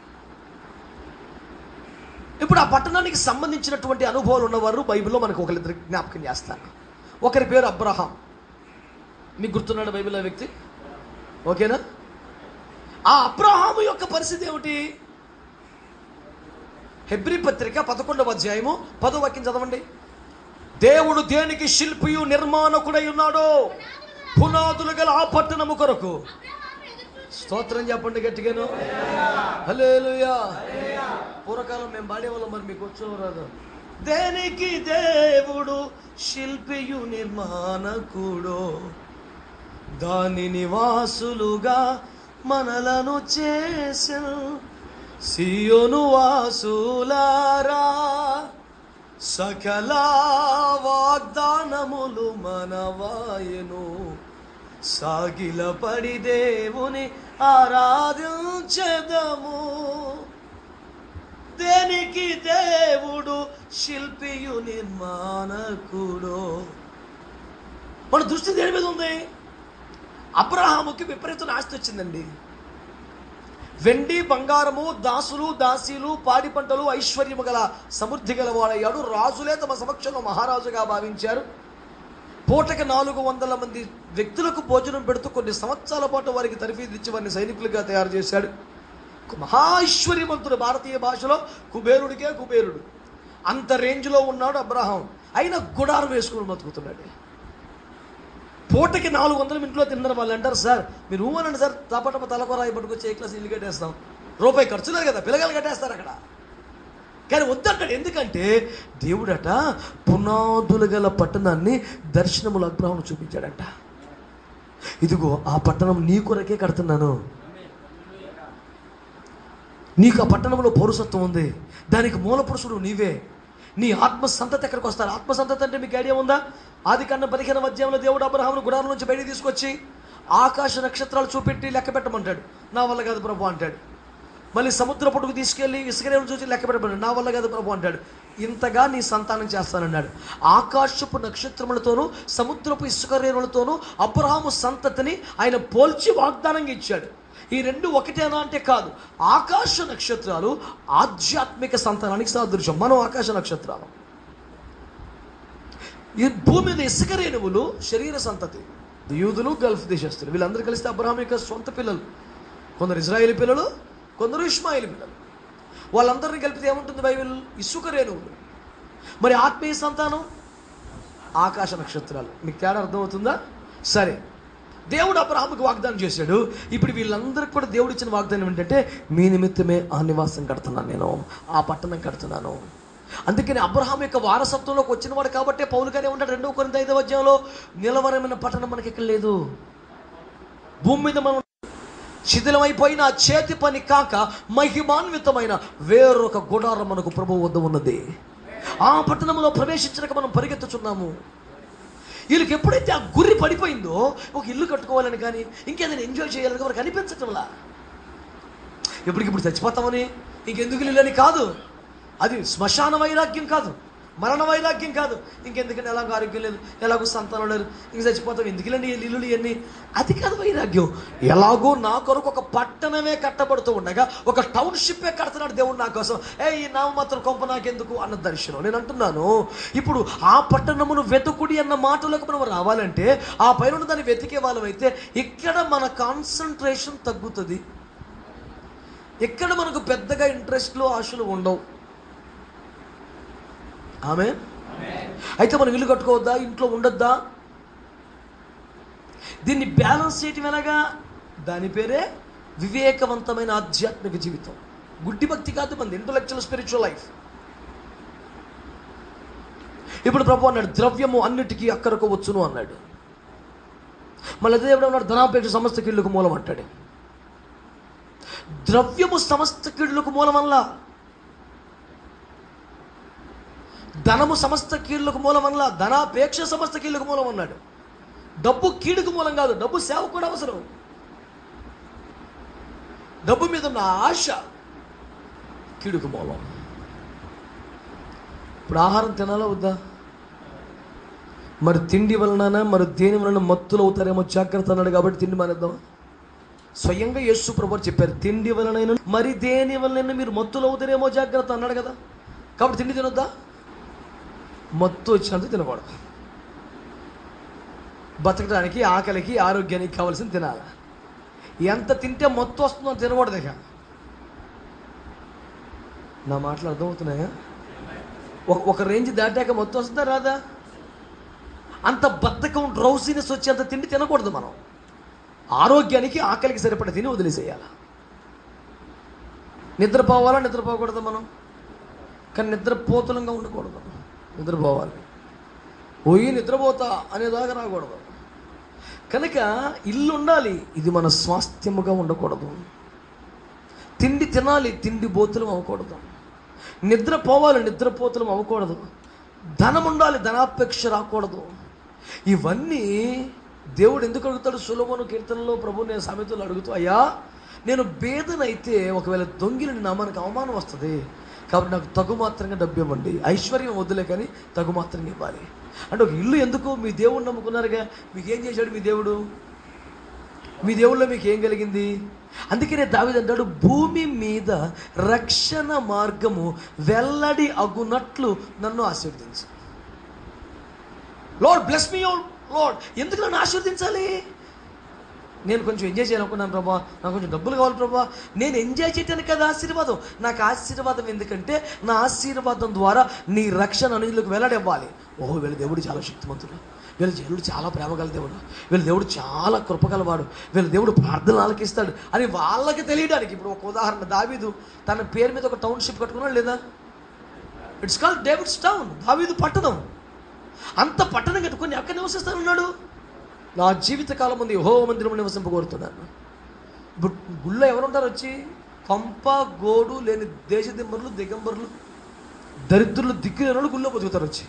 ఇప్పుడు ఆ పట్టణానికి సంబంధించినటువంటి అనుభవాలు ఉన్నవారు బైబిల్లో మనకు ఒకరిద్దరు జ్ఞాపకం చేస్తారు ఒకరి పేరు అబ్రహాం మీకు గుర్తున్నాడు బైబిల్ ఆ వ్యక్తి ఓకేనా ఆ అబ్రహాము యొక్క పరిస్థితి ఏమిటి హెబ్రి పత్రిక పదకొండవ అధ్యాయము పదో వాక్యం చదవండి దేవుడు దేనికి శిల్పియు నిర్మాణకుడై ఉన్నాడో పునాదులు గల ఆ పట్టణము కొరకు స్తోత్రం చెప్పండి గట్టిగాను హల్లెలూయా పూర్వకాలం మేము పాడేవాళ్ళం మరి మీకు వచ్చో రాదు దేనికి దేవుడు శిల్పియు నిర్మాణకుడో దాని నివాసులుగా మనలను చేసెను సియోను వాసులారా సకల వాగ్దానములు మనవాయను సాగిలపడి దేవుని ఆరాధించెదము దేనికి దేవుడు శిల్పియు నిర్మాణకుడు మన దృష్టి దేని మీద ఉంది అబ్రహాముకి విపరీతమైన ఆస్తి వచ్చిందండి వెండి బంగారము దాసులు దాసీలు పాడి పంటలు ఐశ్వర్యము గల సమృద్ధి గల వాడయ్యాడు రాజులే తమ సమక్షంలో మహారాజుగా భావించారు పూటకి నాలుగు వందల మంది వ్యక్తులకు భోజనం పెడుతూ కొన్ని సంవత్సరాల పాటు వారికి తరఫీదు ఇచ్చి వారిని సైనికులుగా తయారు చేశాడు మహా ఐశ్వర్యవంతుడు భారతీయ భాషలో కుబేరుడికే కుబేరుడు అంత రేంజ్లో ఉన్నాడు అబ్రహాం అయినా గుడారం వేసుకుని బతుకుతున్నాడు పూటకి నాలుగు వందల ఇంట్లో తిన్నారు వాళ్ళు అంటారు సార్ మీరు ఊమనండి సార్ తపటప తలకొరాయి పట్టుకొచ్చి ఏ క్లాస్ ఇల్లు కట్టేస్తాం రూపాయి ఖర్చు లేదు కదా పిల్లగాలు కట్టేస్తారు అక్కడ కానీ వద్దంటాడు ఎందుకంటే దేవుడట పునాదులు గల పట్టణాన్ని దర్శనములు అబ్రహం చూపించాడంట ఇదిగో ఆ పట్టణం నీ కొరకే కడుతున్నాను నీకు ఆ పట్టణంలో పౌరసత్వం ఉంది దానికి మూల పురుషుడు నీవే నీ ఆత్మ సంతతి ఎక్కడికి వస్తారు ఆత్మ సంతతి అంటే మీకు ఐడియా ఉందా ఆది కన్నా పదిహేను అధ్యాయంలో దేవుడు అబ్రహామును గుడారం నుంచి బయటికి తీసుకొచ్చి ఆకాశ నక్షత్రాలు చూపెట్టి లెక్క పెట్టమంటాడు నా వల్ల కాదు ప్రభు అంటాడు మళ్ళీ సముద్ర పొడుగు తీసుకెళ్ళి ఇసుకరేవును చూసి లెక్క పెట్టమన్నాడు నా వల్ల కాదు ప్రభు అంటాడు ఇంతగా నీ సంతానం చేస్తానన్నాడు ఆకాశపు నక్షత్రములతోనూ సముద్రపు ఇసుక రేణులతోనూ అబ్రహాము సంతతిని ఆయన పోల్చి వాగ్దానంగా ఇచ్చాడు ఈ రెండు ఒకటేనా అంటే కాదు ఆకాశ నక్షత్రాలు ఆధ్యాత్మిక సంతానానికి సాదృశ్యం మనం ఆకాశ నక్షత్రాలు ఈ భూమి మీద ఇసుక రేణువులు శరీర సంతతి యూదులు గల్ఫ్ దేశస్తులు వీళ్ళందరూ కలిస్తే అబ్రహాం యొక్క సొంత పిల్లలు కొందరు ఇజ్రాయేలీ పిల్లలు కొందరు ఇస్మాయిల్ పిల్లలు వాళ్ళందరినీ కలిపితే ఏముంటుంది బైబిల్ ఇసుక రేణువులు మరి ఆత్మీయ సంతానం ఆకాశ నక్షత్రాలు మీకు తేడా అర్థమవుతుందా సరే దేవుడు అబ్రహాముకి వాగ్దానం చేశాడు ఇప్పుడు వీళ్ళందరికీ కూడా దేవుడు ఇచ్చిన వాగ్దానం ఏంటంటే మీ నిమిత్తమే ఆ నివాసం కడుతున్నాను నేను ఆ పట్టణం కడుతున్నాను అందుకని అబ్రహాం యొక్క వారసత్వంలోకి వచ్చినవాడు కాబట్టే పౌలుగానే ఉన్నాడు రెండవ కొరింత ఐదవ అధ్యాయంలో నిలవరమైన పట్టణం మనకి ఇక్కడ లేదు భూమి మీద మనం శిథిలమైపోయిన ఆ చేతి పని కాక మహిమాన్వితమైన వేరొక గుడారం మనకు ప్రభు వద్ద ఉన్నది ఆ పట్టణంలో ప్రవేశించడానికి మనం పరిగెత్తుచున్నాము వీళ్ళకి ఎప్పుడైతే ఆ గుర్రి పడిపోయిందో ఒక ఇల్లు కట్టుకోవాలని కానీ ఇంకేదైనా ఎంజాయ్ చేయాలని వారికి అనిపించటంలా ఇప్పటికిప్పుడు చచ్చిపోతామని ఇంకెందుకు ఇల్లు అని కాదు అది శ్మశాన వైరాగ్యం కాదు మరణ వైరాగ్యం కాదు ఇంకెందుకంటే ఎలాగో ఆరోగ్యం లేదు ఎలాగో సంతానం లేదు ఇంక చచ్చిపోతాం ఎందుకులేండి ఈ ఇల్లులు ఇవన్నీ అది కాదు వైరాగ్యం ఎలాగో నా కొరకు ఒక పట్టణమే కట్టబడుతూ ఉండగా ఒక టౌన్షిప్పే కడుతున్నాడు దేవుడు నా కోసం ఏ ఈ నామ మాత్రం కొంప నాకెందుకు అన్న దర్శనం నేను అంటున్నాను ఇప్పుడు ఆ పట్టణమును వెతుకుడి అన్న మాటలకు మనం రావాలంటే ఆ పైన ఉన్న దాన్ని వెతికే వాళ్ళం అయితే ఇక్కడ మన కాన్సన్ట్రేషన్ తగ్గుతుంది ఇక్కడ మనకు పెద్దగా ఇంట్రెస్ట్లు ఆశలు ఉండవు ఆమె అయితే మనం ఇల్లు కట్టుకోవద్దా ఇంట్లో ఉండొద్దా దీన్ని బ్యాలెన్స్ చేయటం ఎలాగా దాని పేరే వివేకవంతమైన ఆధ్యాత్మిక జీవితం గుడ్డి భక్తి కాదు మంది ఇంటలెక్చువల్ స్పిరిచువల్ లైఫ్ ఇప్పుడు ప్రభు అన్నాడు ద్రవ్యము అన్నిటికీ అక్కరకు వచ్చును అన్నాడు మళ్ళీ అదే దేవుడు అన్నాడు ధనాపేక్ష సమస్త కీళ్ళకు మూలం అంటాడు ద్రవ్యము సమస్త కీళ్ళకు మూలం వల్ల ధనము సమస్త కీళ్ళకు మూలం వల్ల ధనాపేక్ష సమస్త కీళ్ళకు మూలం అన్నాడు డబ్బు కీడుకు మూలం కాదు డబ్బు సేవ కూడా అవసరం డబ్బు మీద ఉన్న ఆశ కీడుకు మూలం ఇప్పుడు ఆహారం తినాలా వద్దా మరి తిండి వలన మరి దేని వలన మత్తులు అవుతారేమో జాగ్రత్త అన్నాడు కాబట్టి తిండి మానేద్దాం స్వయంగా యేసు ప్రభు చెప్పారు తిండి వలనైనా మరి దేని వలన మీరు మత్తులు అవుతారేమో జాగ్రత్త అన్నాడు కదా కాబట్టి తిండి తినొద్దా మత్తు వచ్చినంత తినకూడదు బతకడానికి ఆకలికి ఆరోగ్యానికి కావాల్సిన తినాలి ఎంత తింటే మొత్తం వస్తుందో తినకూడదు ఇక నా మాటలు అర్థమవుతున్నాయా ఒక ఒక రేంజ్ దాటాక మొత్తం వస్తుందా రాదా అంత బద్ధకం డ్రౌసీనెస్ వచ్చేంత తిండి తినకూడదు మనం ఆరోగ్యానికి ఆకలికి సరిపడ తిని వదిలేసేయాలి నిద్రపోవాలా నిద్రపోకూడదు మనం కానీ నిద్రపోతులంగా ఉండకూడదు నిద్రపోవాలి పోయి నిద్రపోతా అనేదాకా రాకూడదు కనుక ఇల్లు ఉండాలి ఇది మన స్వాస్థ్యముగా ఉండకూడదు తిండి తినాలి తిండి బోతులం అవ్వకూడదు నిద్రపోవాలి నిద్రపోతులం అవ్వకూడదు ధనం ఉండాలి ధనాపేక్ష రాకూడదు ఇవన్నీ దేవుడు ఎందుకు అడుగుతాడు సులభను కీర్తనలో ప్రభు నేను సామెతలు అడుగుతూ అయ్యా నేను బేదనైతే ఒకవేళ దొంగిలిని నా మనకు అవమానం వస్తుంది కాబట్టి నాకు తగు మాత్రంగా డబ్బు ఇవ్వండి ఐశ్వర్యం వద్దులే కానీ తగు మాత్రంగా ఇవ్వాలి అంటే ఒక ఇల్లు ఎందుకు మీ దేవుడు నమ్ముకున్నారుగా మీకు ఏం చేశాడు మీ దేవుడు మీ దేవుళ్ళో మీకు ఏం కలిగింది అందుకనే దావిది అంటాడు భూమి మీద రక్షణ మార్గము వెల్లడి అగునట్లు నన్ను ఆశీర్వదించు లోడ్ బ్లెస్ మీ లోడ్ ఎందుకు నన్ను ఆశీర్వదించాలి నేను కొంచెం ఎంజాయ్ చేయాలనుకున్నాను ప్రభా నాకు కొంచెం డబ్బులు కావాలి ప్రభా నేను ఎంజాయ్ చేయటానికి కదా ఆశీర్వాదం నాకు ఆశీర్వాదం ఎందుకంటే నా ఆశీర్వాదం ద్వారా నీ రక్షణ అనుజులకు వెల్లడివ్వాలి ఓహో వీళ్ళ దేవుడు చాలా శక్తిమంతుడు వీళ్ళ దేవుడు చాలా ప్రేమగల దేవుడు వీళ్ళ దేవుడు చాలా కృపగలవాడు వీళ్ళ దేవుడు ప్రార్థన ఆలకిస్తాడు అని వాళ్ళకి తెలియడానికి ఇప్పుడు ఒక ఉదాహరణ దావీదు తన పేరు మీద ఒక టౌన్షిప్ కట్టుకున్నాడు లేదా ఇట్స్ కాల్ డేవిడ్స్ టౌన్ దావీదు పట్టణం అంత పట్టణం కట్టుకొని ఎక్కడ నివసిస్తానున్నాడు నా జీవిత కాలం ముందు హో మందిరం నివసింపగోరుతున్నాను ఇప్పుడు గుళ్ళో ఎవరుంటారు వచ్చి కంప గోడు లేని దేశ దిమ్మరులు దిగంబరులు దరిద్రులు దిక్కులేని వాళ్ళు గుళ్ళో బతుకుతారు వచ్చి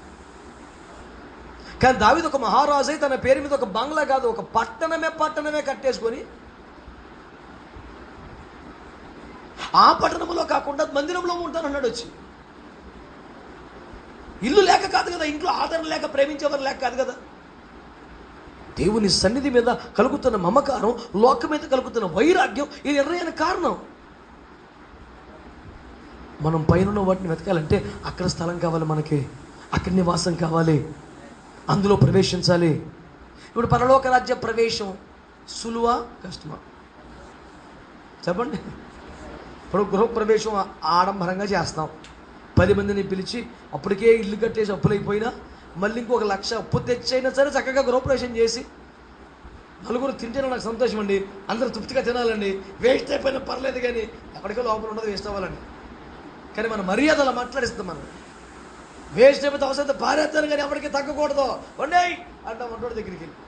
కానీ దావిది ఒక మహారాజు అయి తన పేరు మీద ఒక బంగ్లా కాదు ఒక పట్టణమే పట్టణమే కట్టేసుకొని ఆ పట్టణంలో కాకుండా మందిరంలో ఉంటానన్నాడు వచ్చి ఇల్లు లేక కాదు కదా ఇంట్లో ఆదరణ లేక ప్రేమించేవారు లేక కాదు కదా దేవుని సన్నిధి మీద కలుగుతున్న మమకారం లోకం మీద కలుగుతున్న వైరాగ్యం ఇది ఎర్రైన కారణం మనం పైన వాటిని వెతకాలంటే అక్కడ స్థలం కావాలి మనకి అక్కడ నివాసం కావాలి అందులో ప్రవేశించాలి ఇప్పుడు పరలోక రాజ్య ప్రవేశం సులువా కష్టమా చెప్పండి ఇప్పుడు గృహప్రవేశం ఆడంబరంగా చేస్తాం పది మందిని పిలిచి అప్పటికే ఇల్లు కట్టేసి అప్పులైపోయినా మళ్ళీ ఇంకొక లక్ష అప్పు తెచ్చైనా సరే చక్కగా గృహప్రవేశం చేసి నలుగురు తింటేనే నాకు సంతోషం అండి అందరూ తృప్తిగా తినాలండి వేస్ట్ అయిపోయినా పర్లేదు కానీ ఎక్కడికో లోపల ఉండదు వేస్ట్ అవ్వాలండి కానీ మన మర్యాదలు మాట్లాడిస్తాం మనం వేస్ట్ అయిపోతే అవసరం పారేస్తాను కానీ ఎవరికి తగ్గకూడదు వండే అంటాం వంటోడి దగ్గరికి వెళ్ళి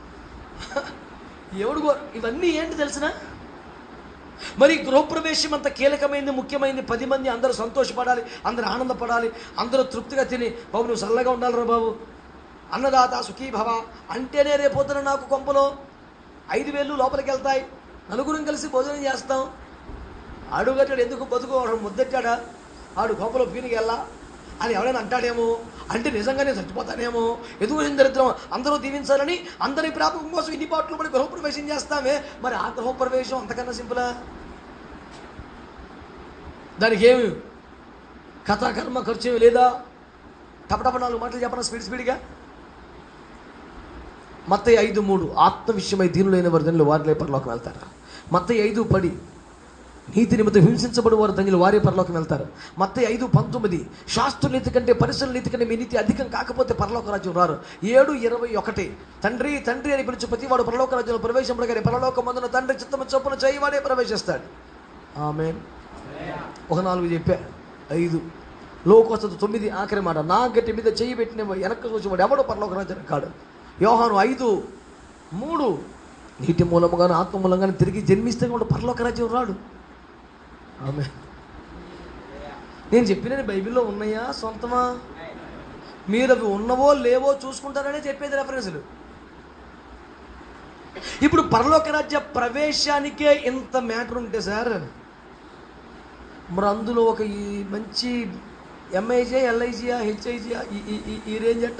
ఎవడు గో- ఇవన్నీ ఏంటి తెలిసిన మరి గృహప్రవేశం అంత కీలకమైంది ముఖ్యమైనది పది మంది అందరూ సంతోషపడాలి అందరూ ఆనందపడాలి అందరూ తృప్తిగా తిని బాబు నువ్వు చల్లగా ఉండాలిరా బాబు అన్నదాత సుఖీ భవ అంటేనే రేపొద్దున నాకు కొంపలో ఐదు వేలు లోపలికి వెళ్తాయి నలుగురం కలిసి భోజనం చేస్తాం అడుగట్టాడు ఎందుకు బతుకు వాడు ముద్దెట్టాడా ఆడు కొంపలో పీనికి వెళ్ళా అని ఎవరైనా అంటాడేమో అంటే నిజంగానే చచ్చిపోతానేమో ఎందుకు వచ్చిన దరిద్రం అందరూ దీవించాలని అందరి ప్రాపకం కోసం ఇన్ని పాటలు పడి గృహప్రవేశం చేస్తామే మరి ఆ గృహప్రవేశం అంతకన్నా సింపులా దానికి ఏమి కథా కర్మ ఖర్చు ఏమి లేదా టపటప నాలుగు మాటలు చెప్పనా స్పీడ్ స్పీడ్గా మత్త ఐదు మూడు ఆత్మ విషయమై దీనులైన వారు ధనులు వారిలే పరలోకి వెళ్తారు మత్త ఐదు పడి నీతి నిమిత్తం హింసించబడి వారు ధనులు వారే పరలోకి వెళ్తారు మత్త ఐదు పంతొమ్మిది శాస్త్ర నీతి కంటే పరిసర నీతి కంటే మీ నీతి అధికం కాకపోతే పరలోక రాజ్యం రారు ఏడు ఇరవై ఒకటి తండ్రి తండ్రి అని పిలిచి ప్రతి వాడు పరలోక రాజ్యంలో ప్రవేశింపడగానే పరలోక మందున తండ్రి చిత్తము చొప్పున చేయవాడే ప్రవేశిస్తాడు ఆమె ఒక నాలుగు చెప్పా ఐదు లోకొస్తుంది తొమ్మిది ఆఖరి మాట నా గట్టి మీద చెయ్యి పెట్టిన వెనక్కి చూసేవాడు ఎవడో పరలోక రాజ్యం కాడు యోహాను ఐదు మూడు నీటి మూలముగాను ఆత్మ మూలంగాను తిరిగి జన్మిస్తే కూడా పరలోక రాజ్యం రాడు ఆమె నేను చెప్పిన బైబిల్లో ఉన్నాయా సొంతమా మీరు అవి ఉన్నవో లేవో చూసుకుంటారనే చెప్పేది రెఫరెన్స్లు ఇప్పుడు పరలోక రాజ్య ప్రవేశానికే ఇంత మ్యాటర్ ఉంటే సార్ మరి అందులో ఒక ఈ మంచి ఎంఐజే ఎల్ఐజియా హెచ్ఐజియా ఈ ఈ- ఈ- ఈ రేంజ్ అట్ట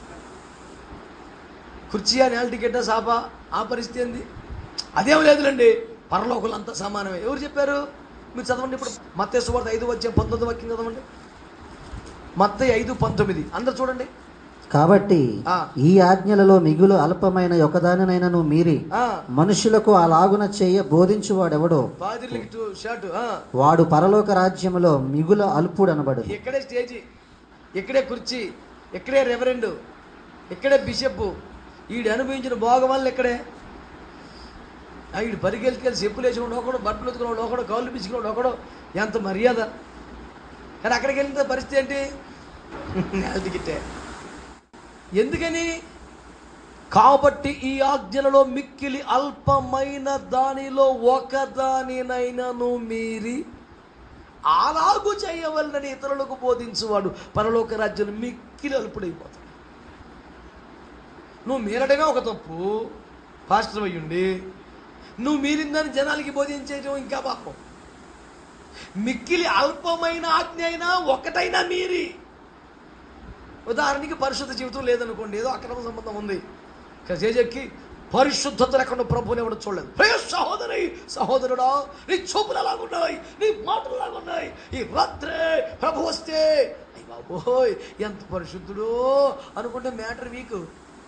కుర్చీయా నేల టికెట్టా సాపా ఆ పరిస్థితి ఏంది అదేం లేదులండి పరలోకులు అంతా సమానమే ఎవరు చెప్పారు మీరు చదవండి ఇప్పుడు మత్తే సువార్త ఐదు వచ్చే పంతొమ్మిది వాక్యం చదవండి మత్తయి ఐదు పంతొమ్మిది అందరు చూడండి
కాబట్టి
ఆ.
ఈ ఆజ్ఞలలో మిగులు అల్పమైన ఒకదానినైనను మీరి
ఆ,
మనుషులకు అలాగున చేయ బోధించువాడెవడో
పాదిర్లకి టు షర్ట్ ఆ,
వాడు పరలోక రాజ్యములో మిగులు అల్పుడు అనబడు
ఇక్కడే స్టేజీ ఇక్కడే కుర్చీ ఇక్కడే రెవరెండు ఇక్కడే బిషప్ ఈడు అనుభవించిన భోగం వల్ల ఇక్కడే ఆ, ఈడు పరిగెళ్ళి చెప్పులు వేసుకున్నాడు ఒకడు బట్టలు ఎత్తుకున్నాడు ఒకడు కాళ్ళు పిచ్చుకున్నాడు ఒకడు ఎంత మర్యాద కానీ అక్కడికి వెళ్ళిన పరిస్థితి ఏంటి నేల టికెట్టే ఎందుకని కాబట్టి ఈ ఆజ్ఞలలో మిక్కిలి అల్పమైన దానిలో ఒకదానినైనను మీరి అలాగు చేయవలనని ఇతరులకు బోధించువాడు పరలోక రాజ్యం మిక్కిలి అల్పుడైపోతాడు నువ్వు మీరడమే ఒక తప్పు పాస్టర్ అయ్యుండి నువ్వు మీరిందని జనాలకి బోధించేయడం ఇంకా పాపం మిక్కిలి అల్పమైన ఆజ్ఞ అయినా ఒకటైనా మీరి ఉదాహరణకి పరిశుద్ధ జీవితం లేదనుకోండి ఏదో అక్రమ సంబంధం ఉంది చేజెక్కి పరిశుద్ధత లేకుండా ప్రభుని ఎవడు చూడలేదు ప్రియ సహోదరి సహోదరుడా నీ చూపులు అలాగున్నాయి నీ మాటలు అలాగున్నాయి ఈ రాత్రే ప్రభు వస్తే అయ్య బాబోయ్ ఎంత పరిశుద్ధుడో అనుకుంటే మ్యాటర్ వీక్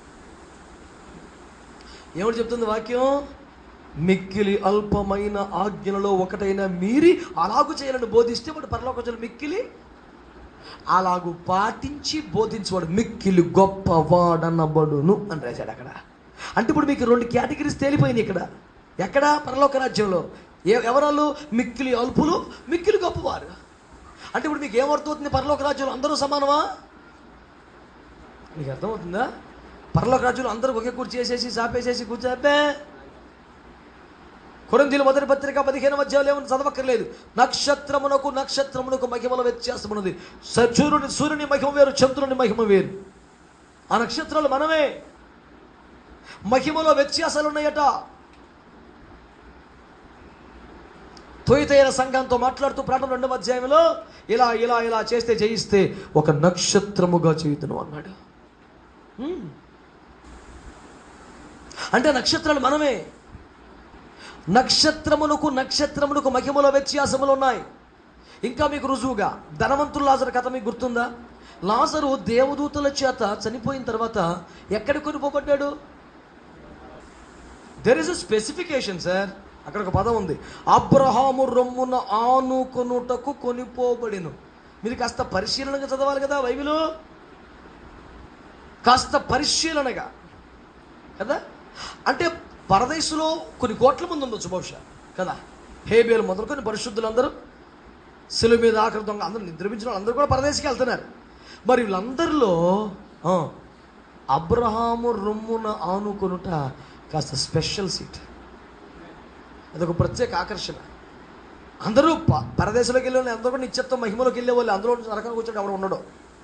ఏమిటి చెప్తుంది వాక్యం మిక్కిలి అల్పమైన ఆజ్ఞలలో ఒకటైన మీరి అలాగు చేయాలని బోధిస్తే వాడు పరలోకొచ్చిన మిక్కిలి అలాగు పాటించి బోధించేవాడు మిక్కిలి గొప్పవాడనబడును అని రాశాడు అక్కడ అంటే ఇప్పుడు మీకు రెండు కేటగిరీస్ తేలిపోయినాయి ఇక్కడ ఎక్కడ పరలోక రాజ్యంలో ఏ ఎవరాళ్ళు మిక్కిలి అల్పులు మిక్కిలి గొప్పవారు అంటే ఇప్పుడు మీకు ఏమర్థమవుతుంది పరలోక రాజ్యంలో అందరూ సమానమా మీకు అర్థమవుతుందా పరలోక రాజ్యంలో అందరూ ఒకే కుర్చీ వేసేసి సాపేసేసి కూర్చోబే కొరందీలు మొదటి పత్రిక పదిహేను మధ్యాలు ఏమని చదవక్కర్లేదు నక్షత్రమునకు నక్షత్రమునకు మహిమల వ్యత్యాసమున్నది స- సూర్యుని సూర్యుని మహిమ వేరు చంద్రుని మహిమ వేరు ఆ నక్షత్రాలు మనమే మహిమలో వ్యత్యాసాలు ఉన్నాయట తొయితైన సంఘంతో మాట్లాడుతూ ప్రాణం రెండవ అధ్యాయంలో ఇలా ఇలా ఇలా చేస్తే జయిస్తే ఒక నక్షత్రముగా చేయుదును అన్నాడు హ్మ్. అంటే నక్షత్రాలు మనమే నక్షత్రమునకు నక్షత్రమునకు మహిమల వ్యత్యాసములు ఉన్నాయి ఇంకా మీకు రుజువుగా ధనవంతుల లాజరు కథ మీకు గుర్తుందా లాజరు దేవదూతల చేత చనిపోయిన తర్వాత ఎక్కడ కొనిపోబడ్డాడు there is a specification sir అక్కడ ఒక పదం ఉంది అబ్రహాము రొమ్మున ఆనుకొనుటకు కొనిపోబడిను మీరు కాస్త పరిశీలనగా చదవాలి కదా బైబిలు కాస్త పరిశీలనగా కదా అంటే పరదేశంలో కొన్ని కోట్ల మంది ఉండొచ్చు బహుశా కదా హేబేలు మొదలుకొని పరిశుద్ధులందరూ సెలవు మీద ఆఖరి దొంగ అందరూ నిద్రపించిన వాళ్ళు అందరూ కూడా పరదేశికి వెళ్తున్నారు మరి వీళ్ళందరిలో ఆ, అబ్రహాము రొమ్మున ఆనుకొనుట కాస్త స్పెషల్ సీట్ అదొక ప్రత్యేక ఆకర్షణ అందరూ ప- పరదేశంలోకి వెళ్ళే వాళ్ళు అందరూ కూడా నిత్యత్వం మహిమలోకి వెళ్ళే వాళ్ళు అందరూ నరకానికి కూర్చొని ఎవరు ఉండడు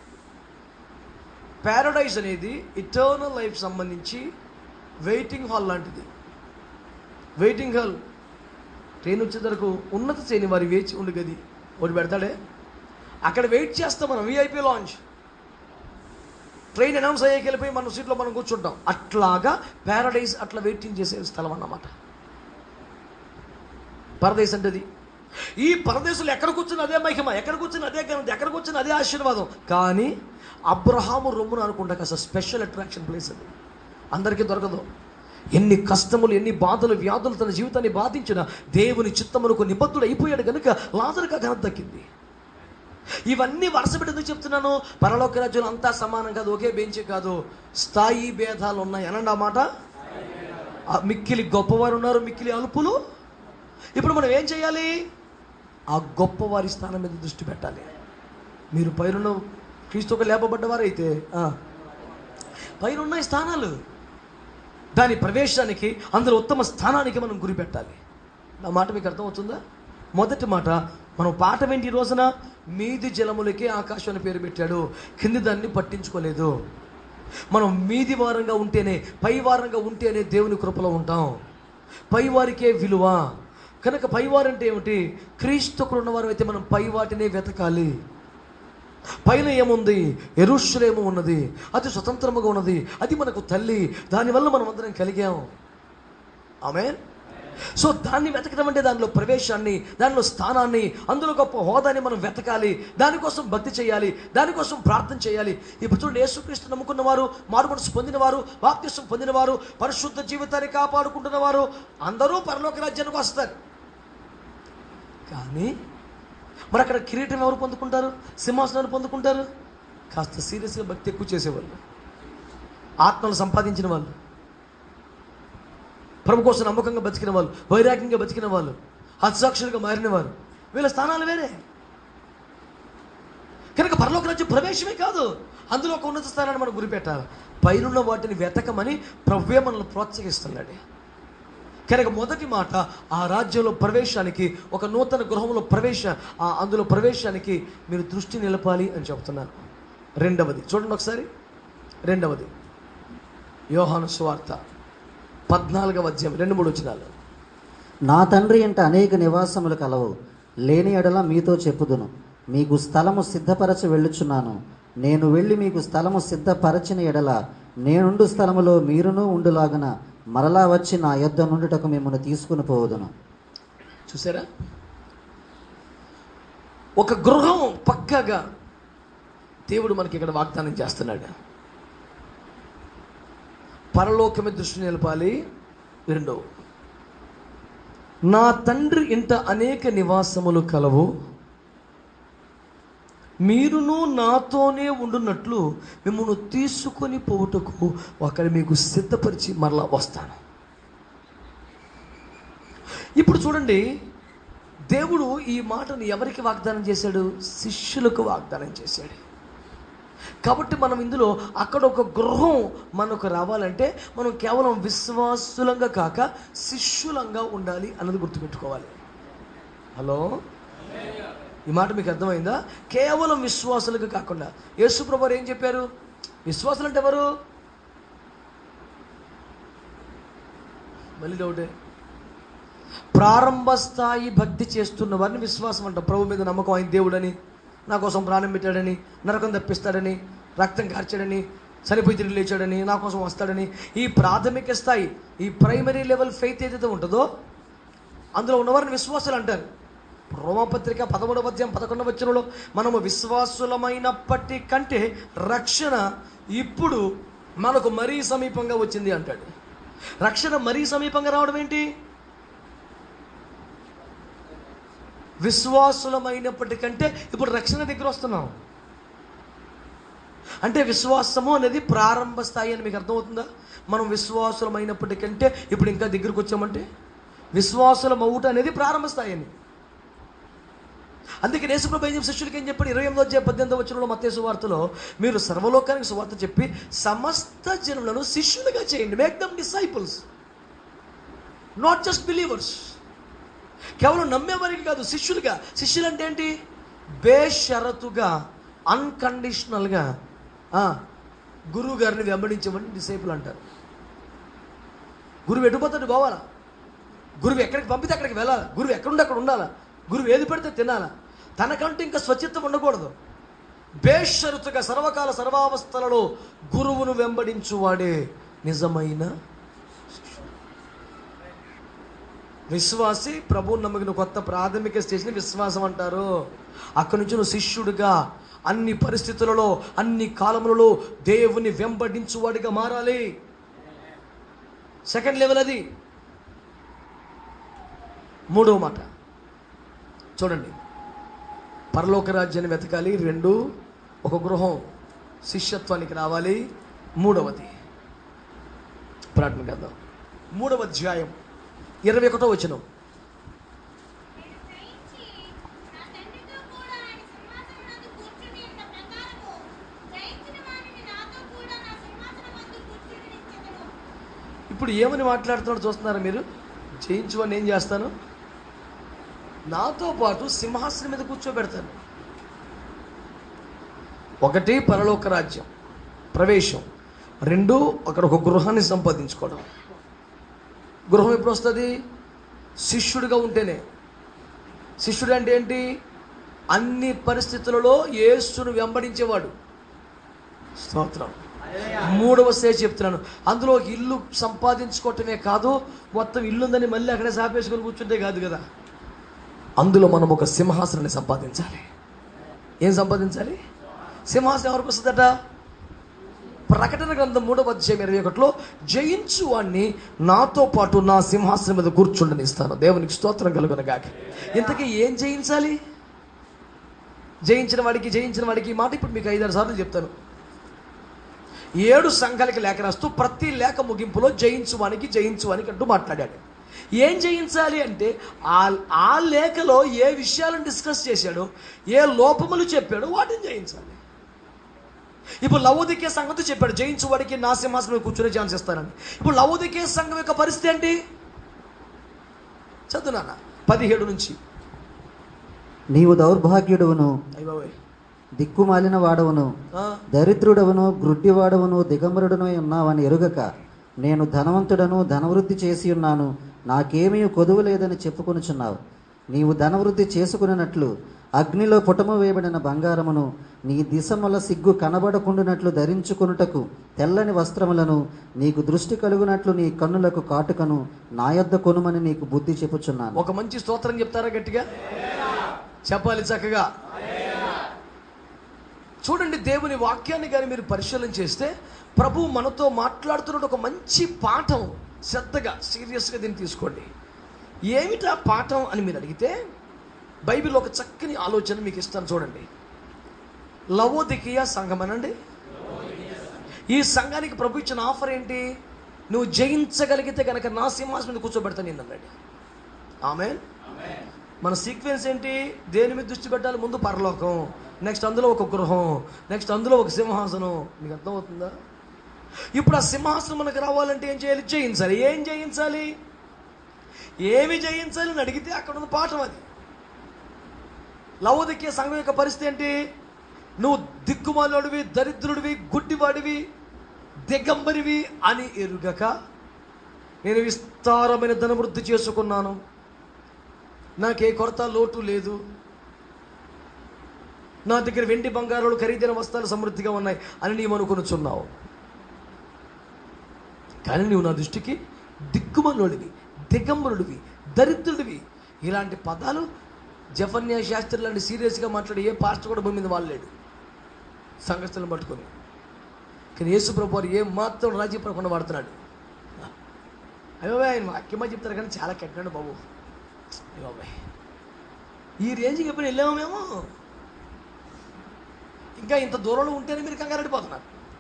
ప్యారడైజ్ అనేది ఇటర్నల్ లైఫ్ సంబంధించి వెయిటింగ్ హాల్ లాంటిది వెయిటింగ్ హాల్ ట్రైన్ వచ్చే వరకు ఉన్నత శ్రేణి వారి వేచి ఉండు గది ఒకటి పెడతాడే అక్కడ వెయిట్ చేస్తాం మనం విఐపి లాంచ్ ట్రైన్ అనౌన్స్ అయ్యాక వెళ్ళిపోయి మన సీట్లో మనం కూర్చుంటాం అట్లాగా ప్యారడైజ్ అట్లా వెయిటింగ్ చేసే స్థలం అన్నమాట పరదేశ్ అంటే అది ఈ పరదేశంలో ఎక్కడ కూర్చుని అదే మహిమ ఎక్కడ కూర్చుని అదే ఘనత ఎక్కడ కూర్చుని అదే ఆశీర్వాదం కానీ అబ్రహాము రొమ్మును అనుకుంటా కాస్త స్పెషల్ అట్రాక్షన్ ప్లేస్ అది అందరికీ దొరకదు ఎన్ని కష్టములు ఎన్ని బాధలు వ్యాధులు తన జీవితాన్ని బాధించిన దేవుని చిత్తములకు నిబద్ధుడు అయిపోయాడు కనుక లాజరుగా ఘనత దక్కింది ఇవన్నీ వరుస పెట్టి ఎందుకు చెప్తున్నాను పరలోక రాజ్యంలో అంతా సమానం కాదు ఒకే బెంచ్ కాదు స్థాయి భేదాలు ఉన్నాయి అనండి ఆ మాట ఆ మిక్కిలి గొప్పవారు ఉన్నారు మిక్కిలి అలుపులు ఇప్పుడు మనం ఏం చేయాలి ఆ గొప్పవారి స్థానం మీద దృష్టి పెట్టాలి మీరు పైరున్న క్రీస్తుకు లేపబడ్డవారైతే ఆ, పైరున్న ఈ స్థానాలు దాని ప్రవేశానికి అందులో ఉత్తమ స్థానానికి మనం గురి పెట్టాలి నా మాట మీకు అర్థమవుతుందా మొదటి మాట మనం పాఠం ఏంటి ఈ రోజున మీది జలములకే ఆకాశం అని పేరు పెట్టాడు కింది దాన్ని పట్టించుకోలేదు మనం మీది వారంగా ఉంటేనే పై వారంగా ఉంటేనే దేవుని కృపలో ఉంటాం పైవారికే విలువ కనుక పైవారంటే ఏమిటి క్రీస్తుకులు ఉన్నవారు అయితే మనం పై వాటినే వెతకాలి పైన ఏముంది ఎరుషులేము ఉన్నది అది స్వతంత్రముగా ఉన్నది అది మనకు తల్లి దానివల్ల మనం అందరం కలిగాం ఆమె సో దాన్ని వెతకడం అంటే దానిలో ప్రవేశాన్ని దానిలో స్థానాన్ని అందులో గొప్ప హోదాని మనం వెతకాలి దానికోసం భక్తి చేయాలి దానికోసం ప్రార్థన చేయాలి ఇప్పుడు చూడండి యేసుక్రీస్తు నమ్ముకున్న వారు మారు మనసు పొందిన వారు బాప్తిష్టం పొందిన వారు పరిశుద్ధ జీవితాన్ని కాపాడుకుంటున్న వారు అందరూ పరలోక రాజ్యానికి వస్తారు కానీ మరి అక్కడ కిరీటం ఎవరు పొందుకుంటారు సింహాసనాన్ని పొందుకుంటారు కాస్త సీరియస్గా భక్తి ఎక్కువ చేసేవాళ్ళు ఆత్మలు సంపాదించిన వాళ్ళు ప్రభు కోసం నమ్మకంగా బతికిన వాళ్ళు వైరాగ్యంగా బతికిన వాళ్ళు హత్సాక్షులుగా మారిన వారు వీళ్ళ స్థానాలు వేరే కనుక పరలోక రాజ్యం ప్రవేశమే కాదు అందులో ఒక ఉన్నత స్థానాన్ని మనం గురిపెట్టాలి పైనున్న వాటిని వెతకమని ప్రవ్వే మనల్ని ప్రోత్సహిస్తున్నాడు కనుక మొదటి మాట ఆ రాజ్యంలో ప్రవేశానికి ఒక నూతన గృహంలో ప్రవేశ ఆ అందులో ప్రవేశానికి మీరు దృష్టి నిలపాలి అని చెప్తున్నాను రెండవది చూడండి ఒకసారి రెండవది యోహాను సువార్త పద్నాలుగవ అధ్యాయం రెండు మూడు వచ్చినాలు
నా తండ్రి ఇంట అనేక నివాసములు కలవు లేని ఎడల మీతో చెప్పుదును మీకు స్థలము సిద్ధపరచ వెళ్ళుచున్నాను నేను వెళ్ళి మీకు స్థలము సిద్ధపరచిన ఎడల నేనుండు స్థలములో మీరును ఉండులాగన మరలా వచ్చి నా యొద్ద నుండుటకు మిమ్మల్ని తీసుకుని పోవుదును
చూసారా ఒక గృహం పక్కగా దేవుడు మనకి ఇక్కడ వాగ్దానం చేస్తున్నాడు పరలోకమే దృష్టి నిలపాలి రెండో నా తండ్రి ఇంట అనేక నివాసములు కలవు మీరును నాతోనే ఉండున్నట్లు మిమ్మల్ని తీసుకొని పోవుటకు అక్కడ మీకు సిద్ధపరిచి మరలా వస్తాను ఇప్పుడు చూడండి దేవుడు ఈ మాటను ఎవరికి వాగ్దానం చేశాడు శిష్యులకు వాగ్దానం చేశాడు కాబట్టి మనం ఇందులో అక్కడ ఒక గృహం మనకు రావాలంటే మనం కేవలం విశ్వాసులంగా కాక శిష్యులంగా ఉండాలి అన్నది గుర్తుపెట్టుకోవాలి హలో ఈ మాట మీకు అర్థమైందా కేవలం విశ్వాసులుగా కాకుండా యేసుప్రభు ఏం చెప్పారు విశ్వాసులు అంటే ఎవరు మళ్ళీ డౌటే ప్రారంభ స్థాయి భక్తి చేస్తున్న వారిని విశ్వాసం అంట ప్రభు మీద నమ్మకం ఆయన దేవుడని నా కోసం ప్రాణం పెట్టాడని నరకం తప్పిస్తాడని రక్తం కార్చాడని చనిపోయి తిరిగి లేచాడని నా కోసం వస్తాడని ఈ ప్రాథమిక స్థాయి ఈ ప్రైమరీ లెవెల్ ఫెయిత్ ఏదైతే ఉంటుందో అందులో ఉన్నవారిని విశ్వాసులు అంటారు రోమపత్రిక పదమూడవ అధ్యాయం పదకొండవ వచనంలో మనము విశ్వాసులమైనప్పటి కంటే రక్షణ ఇప్పుడు మనకు మరీ సమీపంగా వచ్చింది అంటాడు రక్షణ మరీ సమీపంగా రావడం ఏంటి విశ్వాసులమైనప్పటికంటే ఇప్పుడు రక్షణ దగ్గర వస్తున్నాం అంటే విశ్వాసము అనేది ప్రారంభ స్థాయి అని మీకు అర్థమవుతుందా మనం విశ్వాసులమైనప్పటికంటే ఇప్పుడు ఇంకా దగ్గరికి వచ్చామంటే విశ్వాసులం అవుట అనేది ప్రారంభ స్థాయి అని అందుకే యేసుప్రభు ఏం చెప్పి శిష్యులకి ఏం చెప్పాడు ఇరవై ఎనిమిదో అధ్యాయం పద్దెనిమిదో వచ్చిన మత్స్య వార్తలో మీరు సర్వలోకానికి సువార్త చెప్పి సమస్త జనులను శిష్యులుగా చేయండి make them disciples not just believers కేవలం నమ్మేవారికి కాదు శిష్యులుగా శిష్యులు అంటే ఏంటి బేషరతుగా అన్కండిషనల్గా గురువు గారిని వెంబడించమని డిసైపుల్ అంటారు గురువు ఎటుపోతాడు పోవాలా గురువు ఎక్కడికి పంపితే అక్కడికి వెళ్ళాలా గురువు ఎక్కడుండి అక్కడ ఉండాలా గురువు ఏది పెడితే తినాలా తనకంటూ ఇంకా స్వచ్ఛత ఉండకూడదు బేషరతుగా సర్వకాల సర్వావస్థలలో గురువును వెంబడించువాడే నిజమైన విశ్వాసి ప్రభు నమ్మకిన కొత్త ప్రాథమిక స్టేజ్ని విశ్వాసం అంటారు అక్కడి నుంచి నువ్వు శిష్యుడిగా అన్ని పరిస్థితులలో అన్ని కాలములలో దేవుని వెంబడించువాడిగా మారాలి సెకండ్ లెవెల్ అది మూడవ మాట చూడండి పరలోక రాజ్యాన్ని వెతకాలి రెండు ఒక గృహం శిష్యత్వానికి రావాలి మూడవది ప్రార్థన చేద్దాం మూడవ అధ్యాయం ఇరవై ఒకటో వచనం
నేను జయించి నా తండ్రితో కూడా ఆయన సింహాసనమందు కూర్చుని ఉన్న ప్రకారము జయించిన వారిని నాతో కూడా నా సింహాసనమందు కూర్చునినిచ్చెదను.
ఇప్పుడు ఏమని మాట్లాడుతున్నాడు చూస్తున్నారా మీరు జయించు అని ఏం చేస్తాను నాతో పాటు సింహాసనం మీద కూర్చోబెడతాను ఒకటి పరలోక రాజ్యం ప్రవేశం రెండు అక్కడ ఒక గృహాన్ని సంపాదించుకోవడం గృహం ఎప్పుడు వస్తుంది శిష్యుడిగా ఉంటేనే శిష్యుడు అంటే ఏంటి అన్ని పరిస్థితులలో యేసును వెంబడించేవాడు స్తోత్రం మూడవ స్టేజ్ చెప్తున్నాను అందులో ఒక ఇల్లు సంపాదించుకోవటమే కాదు మొత్తం ఇల్లుందని మళ్ళీ అక్కడే సాపేసుకొని కూర్చుంటే కాదు కదా అందులో మనం ఒక సింహాసనాన్ని సంపాదించాలి ఏం సంపాదించాలి సింహాసనం ఎవరికి వస్తుందట ప్రకటన గ్రంథం మూడవ అధ్యాయం ఇరవై ఒకటిలో జయించు వాణ్ణి నాతో పాటు నా సింహాసనం మీద కూర్చుండనిస్తాను దేవునికి స్తోత్రం కలుగునగాక ఇంతకీ ఏం జయించాలి జయించిన వాడికి జయించిన వాడికి ఈ మాట ఇప్పుడు మీకు ఐదారు సార్లు చెప్తాను ఏడు సంఘాలకి లేఖ రాస్తూ ప్రతి లేఖ ముగింపులో జయించువానికి జయించువానికి అంటూ మాట్లాడాడు ఏం జయించాలి అంటే ఆ ఆ లేఖలో ఏ విషయాలను డిస్కస్ చేశాడో ఏ లోపములు చెప్పాడో వాటిని జయించాలి ఇప్పుడు లవోదికే సంగతి చెప్పాడు జయించువాడికి నా సింహాసనం మీద కూర్చునే ఛాన్స్ ఇస్తానని ఇప్పుడు లవోదికే సంఘం యొక్క పరిస్థితి ఏంటి చదువునాన్న పదిహేడు నుంచి
నీవు దౌర్భాగ్యుడవును
అయ్య బాబోయ్.
దిక్కుమాలిన వాడవును
ఆ,
దరిద్రుడవును గ్రుడ్డివాడవును దిగంబరుడును ఉన్నావని ఎరుగక నేను ధనవంతుడను ధనవృద్ధి చేసి ఉన్నాను నాకేమీ కొదువు లేదని చెప్పుకొనుచున్నావు నీవు ధనవృద్ధి చేసుకున్నట్లు అగ్నిలో పుటము వేయబడిన బంగారమును నీ దిశముల సిగ్గు కనబడకుండునట్లు ధరించుకొనుటకు తెల్లని వస్త్రములను నీకు దృష్టి కలుగునట్లు నీ కన్నులకు కాటుకను నా యొద్ద కొనుమని నీకు బుద్ధి చెప్పుచున్నాను
ఒక మంచి స్తోత్రం చెప్తారా గట్టిగా చెప్పాలి చక్కగా చూడండి దేవుని వాక్యాన్ని కానీ మీరు పరిశీలన చేస్తే ప్రభు మనతో మాట్లాడుతున్న ఒక మంచి పాఠం శ్రద్ధగా సీరియస్గా దీన్ని తీసుకోండి ఏమిటా పాఠం అని మీరు అడిగితే బైబిల్ ఒక చక్కని ఆలోచన మీకు ఇస్తాను చూడండి లవోదికియా సంఘం అనండి ఈ సంఘానికి ప్రభు ఇచ్చిన ఆఫర్ ఏంటి నువ్వు జయించగలిగితే కనుక నా సింహాసనం మీద కూర్చోబెడతాను నేను అన్నాడు ఆమె మన సీక్వెన్స్ ఏంటి దేని మీద దృష్టి పెట్టాలి ముందు పరలోకం నెక్స్ట్ అందులో ఒక గృహం నెక్స్ట్ అందులో ఒక సింహాసనం మీకు అర్థమవుతుందా ఇప్పుడు ఆ సింహాసనం మనకు రావాలంటే ఏం చేయాలి జయించాలి ఏం జయించాలి ఏమి జయించాలి అని అడిగితే అక్కడ ఉన్న పాఠం అది లవోదికే సంఘం యొక్క పరిస్థితి ఏంటి నువ్వు దిక్కుమాలోడివి దరిద్రుడివి గుడ్డివాడివి దిగంబరివి అని ఎరుగక నేను విస్తారమైన ధనవృద్ధి చేసుకున్నాను నాకే కొరత లోటు లేదు నా దగ్గర వెండి బంగారాలు ఖరీదైన వస్త్రాలు సమృద్ధిగా ఉన్నాయి అని నీవు అనుకొనుచున్నావు కానీ నువ్వు నా దృష్టికి దిక్కుమల్లోడివి దిగంబరుడివి దరిద్రుడివి ఇలాంటి పదాలు జఫన్యా శాస్త్రి లాంటి సీరియస్గా మాట్లాడి ఏ పాస్టర్ కూడా భూమి మీద వాళ్ళలేడు సంఘస్థలను పట్టుకొని కానీ యేసు ప్రభు వారు ఏం మాత్రం రాజీ పడకుండా వాడుతున్నాడు అయ్యో ఆయన వాక్యమా చెప్తారు కానీ చాలా కెట్టాడు బాబు అయ్యో బాబాయ్ ఈ రేంజ్కి ఎప్పుడు వెళ్ళామో మేము ఇంకా ఇంత దూరంలో ఉంటేనే మీరు కంగారెడిపోతున్నారు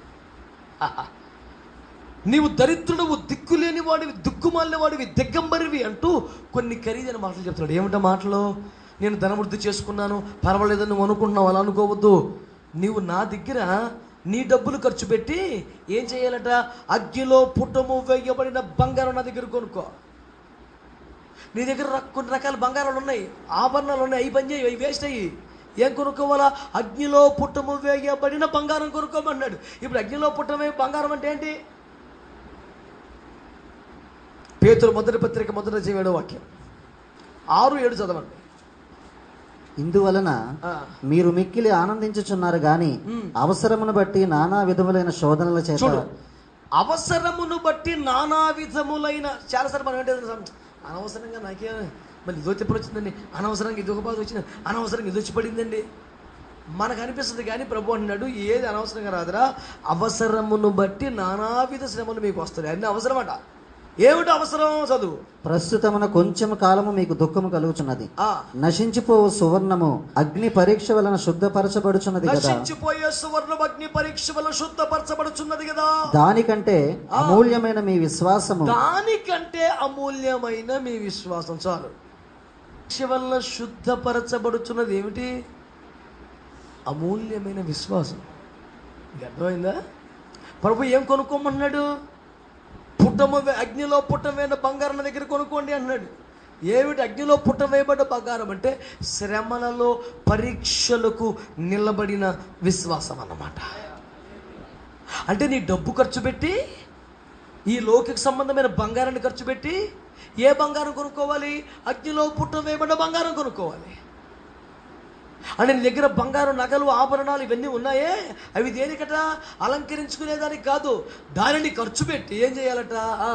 నీవు దరిద్రుడవు దిక్కులేని వాడివి దిక్కుమాలిన వాడివి దిగ్గంబరివి అంటూ కొన్ని ఖరీదైన మాటలు చెప్తున్నాడు ఏమిటా మాటలు నేను ధనవృద్ధి చేసుకున్నాను పర్వాలేదని నువ్వు అనుకుంటున్నావు అలా అనుకోవద్దు నీవు నా దగ్గర నీ డబ్బులు ఖర్చు పెట్టి ఏం చేయాలట అగ్గిలో పుట్టము వేయబడిన బంగారం నా దగ్గర కొనుక్కో నీ దగ్గర రక్- కొన్ని రకాల బంగారాలు ఉన్నాయి ఆభరణాలు ఉన్నాయి అవి పని చేయి అవి వేస్ట్ అయ్యి ఏం కొనుక్కోవాలా అగ్నిలో పుట్టము వేయబడిన బంగారం కొనుక్కోమన్నాడు ఇప్పుడు అగ్నిలో పుట్టమే బంగారం అంటే ఏంటి పేతురు మొదటి పత్రిక మొదటి చేయడం వాక్యం ఆరు ఏడు చదవండి
ఇందువలన
ఆ,
మీరు మిక్కిలి ఆనందించుచున్నారు గాని
మ్.
అవసరమును బట్టి నానా విధములైన శోధనల చేత
చూడు అవసరమును బట్టి నానా విధములైన చాలాసార్లు మనం ఏంటంటే అనవసరంగా నాకే మళ్ళీ ఇదో ఎప్పుడు వచ్చిందండి అనవసరంగా ఇదొక బాధ వచ్చింది అనవసరంగా ఇది వచ్చి పడిందండి మనకు అనిపిస్తుంది కానీ ప్రభు అంటున్నాడు ఏది అనవసరంగా రాదురా అవసరమును బట్టి నానావిధ శ్రమలు మీకు వస్తాయి అన్ని అవసరమట ఏమిటి అవసరం చదువు
ప్రస్తుతమున కొంచెం కాలము మీకు దుఃఖము కలుగుచున్నది
ఆ
నశించిపోవు సువర్ణము అగ్ని పరీక్ష వలన శుద్ధపరచబడుచున్నది కదా
నశించిపోయే సువర్ణ అగ్ని పరీక్ష వల్ల శుద్ధపరచబడుచున్నది కదా
దానికంటే అమూల్యమైన మీ విశ్వాసము
దానికంటే అమూల్యమైన మీ విశ్వాసం చాలు పరీక్ష వల్ల శుద్ధపరచబడుచున్నది ఏమిటి అమూల్యమైన విశ్వాసం ఇది అర్థమైందా ప్రభు ఏం కొనుక్కోమన్నాడు పుట్టమ అగ్నిలో పుట్టమైన బంగారం నా దగ్గర కొనుక్కోండి అన్నాడు ఏమిటి అగ్నిలో పుట్ట వేయబడ్డ బంగారం అంటే శ్రమలలో పరీక్షలకు నిలబడిన విశ్వాసం అన్నమాట అంటే నీ డబ్బు ఖర్చు పెట్టి ఈ లౌకిక సంబంధమైన బంగారాన్ని ఖర్చు పెట్టి ఏ బంగారం కొనుక్కోవాలి అగ్నిలో పుట్ట వేయబడ్డ బంగారం కొనుక్కోవాలి అంటే నీ దగ్గర బంగారం నగలు ఆభరణాలు ఇవన్నీ ఉన్నాయే అవి దేనికట అలంకరించుకునేదానికి కాదు దానిని ఖర్చు పెట్టి ఏం చేయాలట ఆ,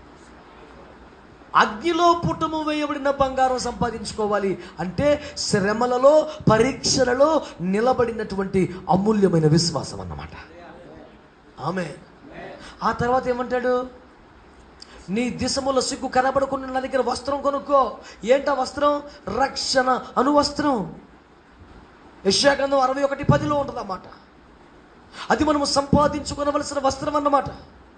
అగ్నిలో పుట్టము వేయబడిన బంగారం సంపాదించుకోవాలి అంటే శ్రమలలో పరీక్షలలో నిలబడినటువంటి అమూల్యమైన విశ్వాసం అన్నమాట ఆమె ఆ తర్వాత ఏమంటాడు నీ దిశముల సిగ్గు కనబడకుండా నా దగ్గర వస్త్రం కొనుక్కో ఏంటా వస్త్రం రక్షణ అను వస్త్రం యశాగంధం అరవై ఒకటి పదిలో ఉంటుంది అన్నమాట అది మనము సంపాదించుకోవలసిన వస్త్రం అన్నమాట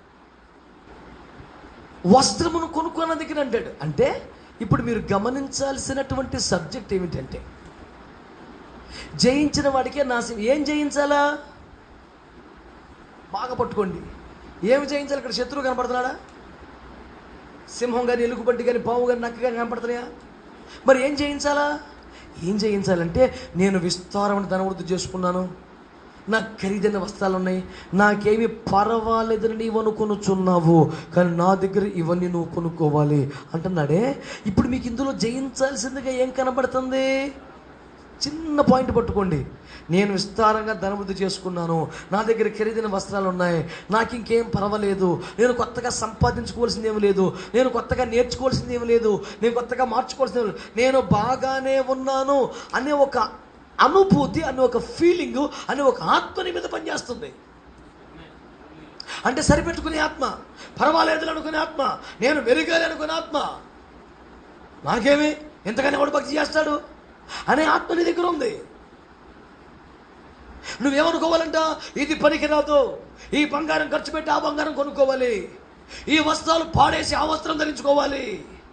వస్త్రమును కొనుక్కోన దగ్గర అంటాడు అంటే ఇప్పుడు మీరు గమనించాల్సినటువంటి సబ్జెక్ట్ ఏమిటంటే జయించిన వాడికే నాశం ఏం జయించాలా బాగా పట్టుకోండి ఏమి జయించాలి ఇక్కడ శత్రువు కనపడుతున్నాడా సింహం కానీ ఎలుగుబంటి కానీ పావు కానీ నక్క కానీ కనపడుతున్నాయా మరి ఏం చేయించాలా ఏం చేయించాలంటే నేను విస్తారమైన ధనవృద్ధి చేసుకున్నాను నాకు ఖరీదైన వస్త్రాలు ఉన్నాయి నాకేమి పర్వాలేదని నీవు అనుకొనుచున్నావు కానీ నా దగ్గర ఇవన్నీ నువ్వు కొనుక్కోవాలి అంటున్నాడే ఇప్పుడు మీకు ఇందులో జయించాల్సిందిగా ఏం కనబడుతుంది చిన్న పాయింట్ పట్టుకోండి నేను విస్తారంగా ధనవృద్ధి చేసుకున్నాను నా దగ్గర ఖరీదైన వస్త్రాలు ఉన్నాయి నాకు ఇంకేం పర్వాలేదు నేను కొత్తగా సంపాదించుకోవాల్సింది ఏమి లేదు నేను కొత్తగా నేర్చుకోవాల్సింది ఏమి లేదు నేను కొత్తగా మార్చుకోవాల్సింది ఏమి లేదు నేను బాగానే ఉన్నాను అనే ఒక అనుభూతి అనే ఒక ఫీలింగ్ అనే ఒక ఆత్మని మీద పనిచేస్తుంది అంటే సరిపెట్టుకునే ఆత్మ పర్వాలేదు అనుకునే ఆత్మ నేను మెరుగాలి అనుకునే ఆత్మ నాకేమి ఎంతగానే ఎవడు భక్తి చేస్తాడు అనే ఆత్మ నీ దగ్గర ఉంది నువ్వేమనుకోవాలంట ఇది పనికిరాదు ఈ బంగారం ఖర్చు పెట్టి ఆ బంగారం కొనుక్కోవాలి ఈ వస్త్రాలు పాడేసి ఆ వస్త్రం ధరించుకోవాలి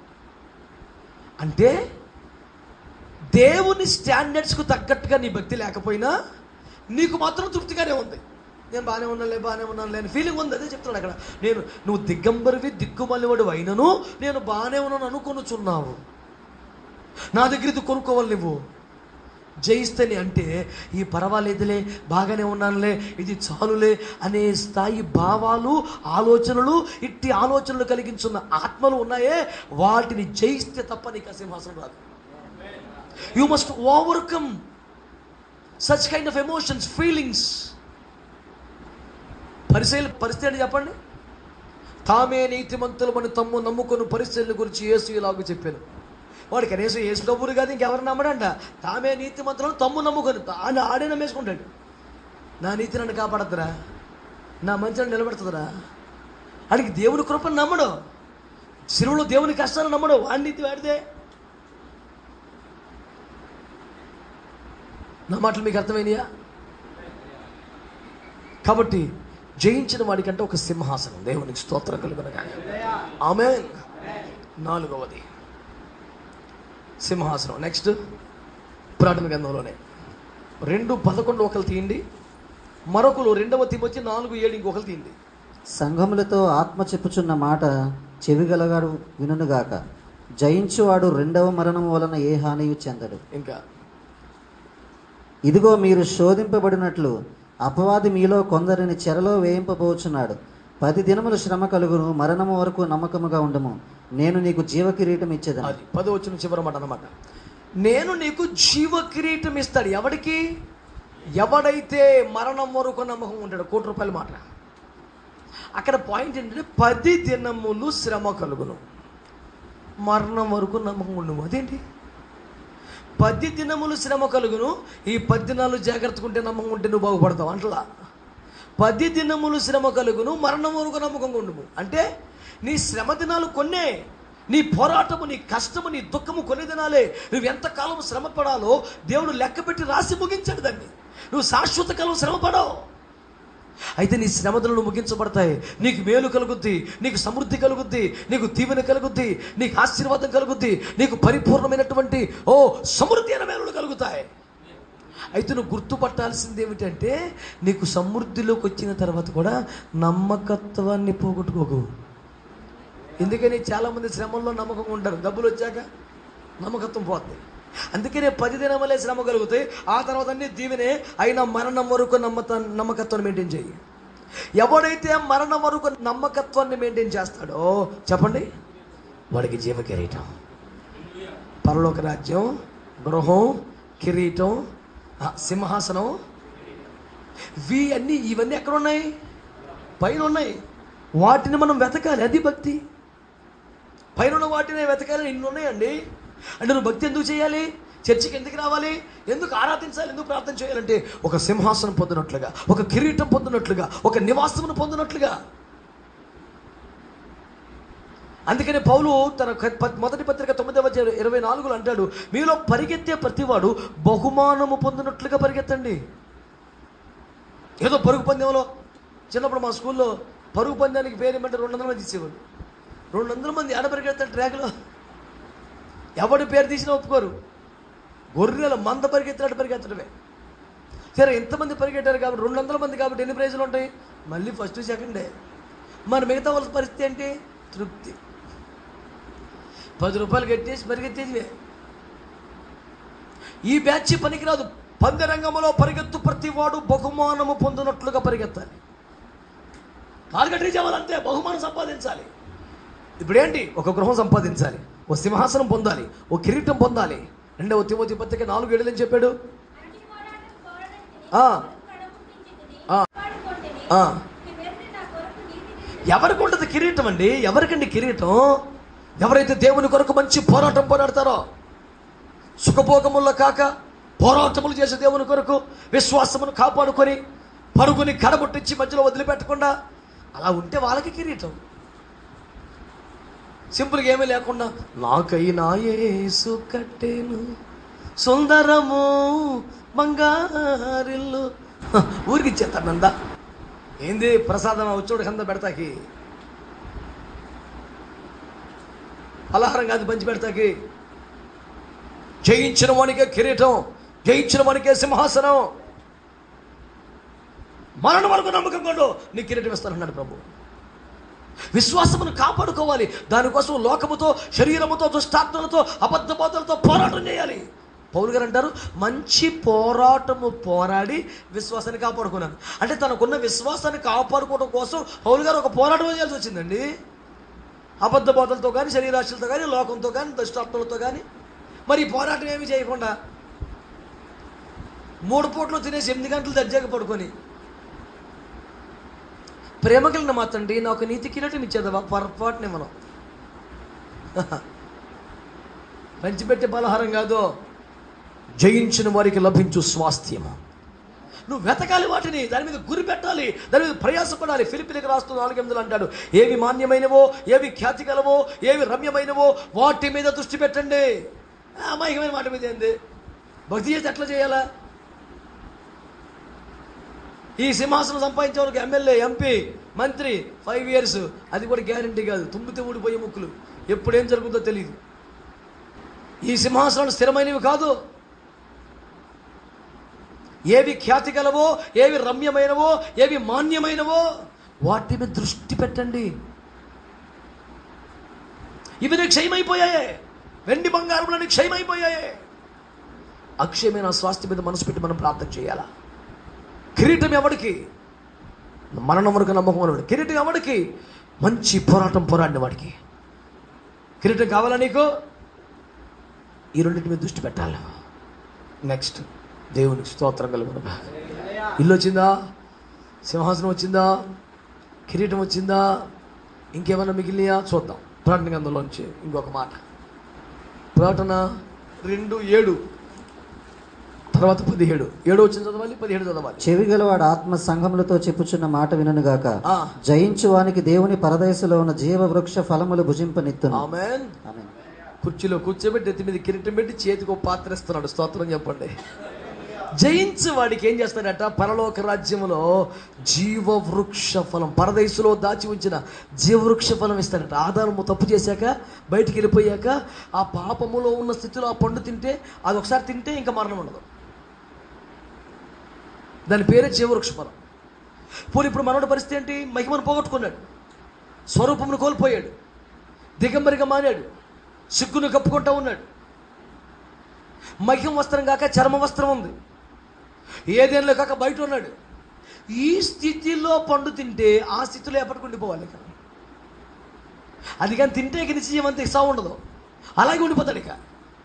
అంటే దేవుని స్టాండర్డ్స్కు తగ్గట్టుగా నీ భక్తి లేకపోయినా నీకు మాత్రం తృప్తిగానే ఉంది నేను బాగానే ఉన్నానులే బాగానే ఉన్నానులే అని ఫీలింగ్ ఉంది అదే చెప్తున్నాడు అక్కడ నేను నువ్వు దిగ్గంబరివి దిక్కుమల్లివాడు అయినను నేను బాగానే ఉన్నాను అనుకొనుచున్నావు నా దగ్గర ఇది కొనుక్కోవాలి నువ్వు జయిస్తేనే అంటే ఈ పర్వాలేదులే బాగానే ఉన్నానులే ఇది చాలులే అనే స్థాయి భావాలు ఆలోచనలు ఇట్టి ఆలోచనలు కలిగించున్న ఆత్మలు ఉన్నాయే వాటిని జయిస్తే తప్ప నీకు ఆ సింహాసనం రాదు you must overcome such kind of emotions feelings పరిశీలి పరిస్థితి ఏంటి చెప్పండి తామే నీతిమంతులమని తమ్ము నమ్ముకుని పరిస్థితుల గురించి యేసు ఇలాగ చెప్పాను వాడు కనీసం యేసు డబ్బులు కాదు ఇంకెవరు నమ్మడంట తామే నీతిమంతులను తమ్ము నమ్ముకొని తాను ఆడే నమ్మేసుకుంటాడు నా నీతి నన్ను కాపాడద్దురా నా మంచి నన్ను నిలబెడుతుందిరా వాడికి దేవుని కృపను నమ్మడు శిలువలో దేవుని కష్టాలు నమ్మడు వాడి నీతి వాడితే నా మాటలు మీకు అర్థమైనయా కాబట్టి జయించిన వాడికంటే ఒక సింహాసనం దేవునికి స్తోత్రం కలుగునగా ఆమె నాలుగవది సింహాసనం నెక్స్ట్ పురాటన గ్రంథంలోనే రెండు పదకొండు ఒకరు తీయండి మరొకరు రెండవ తిమొచ్చి నాలుగు ఏడు ఇంకొకరు తీయండి
సంఘములతో ఆత్మ చెప్పుచున్న మాట చెవిగలగాడు వినుగాక జయించువాడు రెండవ మరణం వలన ఏ హానియు చెందడు
ఇంకా
ఇదిగో మీరు శోధింపబడినట్లు అపవాది మీలో కొందరిని చెరలో వేయింపబోచున్నాడు పది దినములు శ్రమ కలుగును మరణము వరకు నమ్మకముగా ఉండము నేను నీకు జీవ కిరీటం ఇచ్చేదను
అది పదో వచ్చిన చివరి మాట అనమాట నేను నీకు జీవ కిరీటం ఇస్తాడు ఎవడికి ఎవడైతే మరణం వరకు నమ్మకం ఉంటాడు కోటి రూపాయల మాట అక్కడ పాయింట్ ఏంటంటే పది దినములు శ్రమ కలుగును మరణం వరకు నమ్మకం ఉండవు అదేంటి పది దినములు శ్రమ కలుగును ఈ పది దినాలు జాగ్రత్తగా ఉంటే నమ్మకం ఉంటే నువ్వు బాగుపడతావు అంటలా పది దినములు శ్రమ కలుగును మరణం వరకు నమ్మకంగా ఉండుము అంటే నీ శ్రమ దినాలు కొన్నే నీ పోరాటము నీ కష్టము నీ దుఃఖము కొన్ని దినాలే నువ్వు ఎంతకాలం శ్రమ పడాలో దేవుడు లెక్క పెట్టి రాసి ముగించాడు దాన్ని నువ్వు శాశ్వత కాలం శ్రమ పడవు అయితే నీ శ్రమదలను ముగించబడతాయి నీకు మేలు కలుగుద్ది నీకు సమృద్ధి కలుగుద్ది నీకు దీవెన కలుగుద్ది నీకు ఆశీర్వాదం కలుగుద్ది నీకు పరిపూర్ణమైనటువంటి ఓ సమృద్ధి అయిన మేలులు కలుగుతాయి అయితే నువ్వు గుర్తుపట్టాల్సింది ఏమిటంటే నీకు సమృద్ధిలోకి వచ్చిన తర్వాత కూడా నమ్మకత్వాన్ని పోగొట్టుకోకు ఎందుకని చాలామంది శ్రమల్లో నమ్మకంగా ఉంటారు డబ్బులు వచ్చాక నమ్మకత్వం పోతుంది అందుకనే పది దినములే శ్రమ కలుగుతాయి ఆ తర్వాత అన్ని దీవెనే అయినా మరణం వరకు నమ్మత నమ్మకత్వాన్ని మెయింటైన్ చేయి ఎవడైతే మరణం వరకు నమ్మకత్వాన్ని మెయింటైన్ చేస్తాడో చెప్పండి వాడికి జీవ కిరీటం పరలోక రాజ్యం గృహం కిరీటం ఆ, సింహాసనం ఇవి అన్నీ ఇవన్నీ ఎక్కడ ఉన్నాయి పైన ఉన్నాయి వాటిని మనం వెతకాలి అది భక్తి పైన ఉన్న వాటిని వెతకాలి ఇన్ని ఉన్నాయండి అంటే నువ్వు భక్తి ఎందుకు చేయాలి చర్చికి ఎందుకు రావాలి ఎందుకు ఆరాధించాలి ఎందుకు ప్రార్థన చేయాలంటే ఒక సింహాసనం పొందినట్లుగా ఒక కిరీటం పొందినట్లుగా ఒక నివాసమును పొందినట్లుగా అందుకనే పౌలు తన క- ప- మొదటి పత్రిక తొమ్మిదవ అధ్యాయం ఇరవై నాలుగులో అంటాడు మీలో పరిగెత్తే ప్రతివాడు బహుమానము పొందినట్లుగా పరిగెత్తండి ఏదో పరుగు పందెంలో చిన్నప్పుడు మా స్కూల్లో పరుగు పందానికి పేరు ఏమంటే రెండు వందల మంది ఇచ్చేవాడు రెండు వందల మంది ఆడ పరిగెడతారు ట్రాక్లో ఎవడి పేరు తీసినా ఒప్పుకోరు గొర్రెల మంద పరిగెత్తినట్టు పరిగెత్తడమే సరే ఎంతమంది పరిగెట్టారు కాబట్టి రెండు వందల మంది కాబట్టి ఎన్ని ప్రైజులు ఉంటాయి మళ్ళీ ఫస్ట్ సెకండే మరి మిగతా వాళ్ళ పరిస్థితి ఏంటి తృప్తి పది రూపాయలు కట్టేసి పరిగెత్తేదివే ఈ బ్యాచ్ పనికిరాదు పందరంగంలో పరిగెత్తు ప్రతివాడు బహుమానము పొందినట్లుగా పరిగెత్తాలి టార్గెట్ రీచ్ అవ్వాలంటే బహుమానం సంపాదించాలి ఇప్పుడేంటి ఒక గృహం సంపాదించాలి ఓ సింహాసనం పొందాలి ఓ కిరీటం పొందాలి రెండవ తిమోతి పత్రిక నాలుగు ఏళ్ళని చెప్పాడు
అరటి పోరాటం పోరాడించిని,
ఆ.
కడముట్టించితిని,
ఆ.
కాపాడుకొంటిని.
ఆ.
ఈ వెర్రి నా కొరకు నీతి తీర్చును.
ఎవరికి ఉంటుంది కిరీటం అండి ఎవరికండి కిరీటం ఎవరైతే దేవుని కొరకు మంచి పోరాటం పోరాడతారో సుఖభోగముల్లో కాక పోరాటములు చేసే దేవుని కొరకు విశ్వాసమును కాపాడుకొని పరుగుని కడబొట్టించి మధ్యలో వదిలిపెట్టకుండా అలా ఉంటే వాళ్ళకి కిరీటం సింపుల్గా ఏమీ లేకుండా నాకైనా యేసు కట్టేను సుందరము బంగారిల్లు హ, ఊరికి ఇచ్చేస్తానందా ఏంది ప్రసాదం వచ్చోడు కింద పెడతాకి పలహారం కాదు పంచి పెడతాకి జయించిన వానికే కిరీటం జయించిన వానికే సింహాసనం మరణం వరకు నమ్మకం కొండు నీ కిరీటం ఇస్తానన్నాడు ప్రభు విశ్వాసమును కాపాడుకోవాలి దానికోసం లోకముతో శరీరముతో దుష్టాత్మలతో అబద్ధ బోధలతో పోరాటం చేయాలి పౌలు గారు అంటారు మంచి పోరాటము పోరాడి విశ్వాసాన్ని కాపాడుకున్నాను అంటే తనకున్న విశ్వాసాన్ని కాపాడుకోవడం కోసం పౌలు గారు ఒక పోరాటం చేయాల్సి వచ్చిందండి అబద్ధ బోధలతో కానీ శరీరాశలతో కానీ లోకంతో కానీ దుష్టాత్మలతో కానీ మరి ఈ పోరాటం ఏమి చేయకుండా మూడు పూటలు తినేసి ఎనిమిది గంటలు దర్జాగా పడుకొని ప్రేమ కలిగిన మా తండ్రి నాకు నీతి కిరీటం ఇచ్చేదవా పొరపాటుని మనం పంచిపెట్టే పలహారం కాదు జయించిన వారికి లభించు స్వాస్థ్యము నువ్వు వెతకాలి వాటిని దాని మీద గురి పెట్టాలి దాని మీద ప్రయాసపడాలి ఫిలిపిలకు రాస్తూ నాలుగు ఎనిమిదిలో అంటాడు ఏవి మాన్యమైనవో ఏవి ఖ్యాతి గలవో ఏవి రమ్యమైనవో వాటి మీద దృష్టి పెట్టండి ఆ, అమాయకమైన మాట మీద ఏంది భక్తి చేస్తే ఎట్లా చేయాలా ఈ సింహాసనం సంపాదించే వాళ్ళకి ఎమ్మెల్యే ఎంపీ మంత్రి ఫైవ్ ఇయర్స్ అది కూడా గ్యారంటీ కాదు తుమ్మితే ఊడిపోయే ముక్కులు ఎప్పుడు ఏం జరుగుతుందో తెలియదు ఈ సింహాసనాలు స్థిరమైనవి కాదు ఏవి ఖ్యాతి గలవో ఏవి రమ్యమైనవో ఏవి మాన్యమైనవో వాటి మీద దృష్టి పెట్టండి ఇవి నీకు క్షయమైపోయాయే వెండి బంగారంలో నీకు క్షయమైపోయాయే అక్షయమైన స్వాస్థ్యం మీద మనసు పెట్టి మనం ప్రార్థన చేయాలా కిరీటం ఎవడికి మరణం వరకు నమ్మకం ఉన్నవాడు కిరీటం ఎవడికి మంచి పోరాటం పోరాడిన వాడికి కిరీటం కావాలా నీకు ఈ రెండింటి మీద దృష్టి పెట్టాలి నెక్స్ట్ దేవునికి స్తోత్రం కలుగునుగా ఇల్లు వచ్చిందా సింహాసనం వచ్చిందా కిరీటం వచ్చిందా ఇంకేమైనా మిగిలినాయా చూద్దాం ప్రకటన గంధంలోంచి ఇంకొక మాట ప్రకటన రెండు ఏడు తర్వాత పదిహేడు ఏడు వచ్చింది చదవాలి పదిహేడు చదవాలి
చెవి గలవాడు ఆత్మ సంఘములతో చెప్పుచున్న మాట వినుగాక
ఆ.
జయించు వానికి దేవుని పరదేశంలో ఉన్న జీవ వృక్ష ఫలములు భుజింపనిత్తును
ఆమెన్
ఆమేన్.
కుర్చీలో కూర్చోబెట్టి ఎత్తి మీద కిరీటం పెట్టి చేతికి ఒక పాత్ర ఇస్తున్నాడు స్తోత్రం చెప్పండి జయించి వాడికి ఏం చేస్తాడట పరలోక రాజ్యములో జీవవృక్ష ఫలం పరదేశంలో దాచి ఉంచిన జీవవృక్ష ఫలం ఇస్తాడట ఆధారము తప్పు చేశాక బయటికి వెళ్ళిపోయాక ఆ పాపములో ఉన్న స్థితిలో ఆ పండు తింటే అది ఒకసారి తింటే ఇంకా మరణం ఉండదు దాని పేరే జీవవృక్ష ఫలం పోనీ ఇప్పుడు మనోడి పరిస్థితి ఏంటి మహిమను పోగొట్టుకున్నాడు స్వరూపమును కోల్పోయాడు దిగంబరిగా మానాడు సిగ్గును కప్పుకుంటా ఉన్నాడు మహిమ వస్త్రం కాక చర్మ వస్త్రం ఉంది ఏదేనలో కాక బయట ఉన్నాడు ఈ స్థితిలో పండు తింటే ఆ స్థితిలో ఎప్పటికుండిపోవాలి ఇక అది కానీ తింటే ఇక నిశ్చయం అంత సావు ఉండదు అలాగే ఉండిపోతాడు ఇక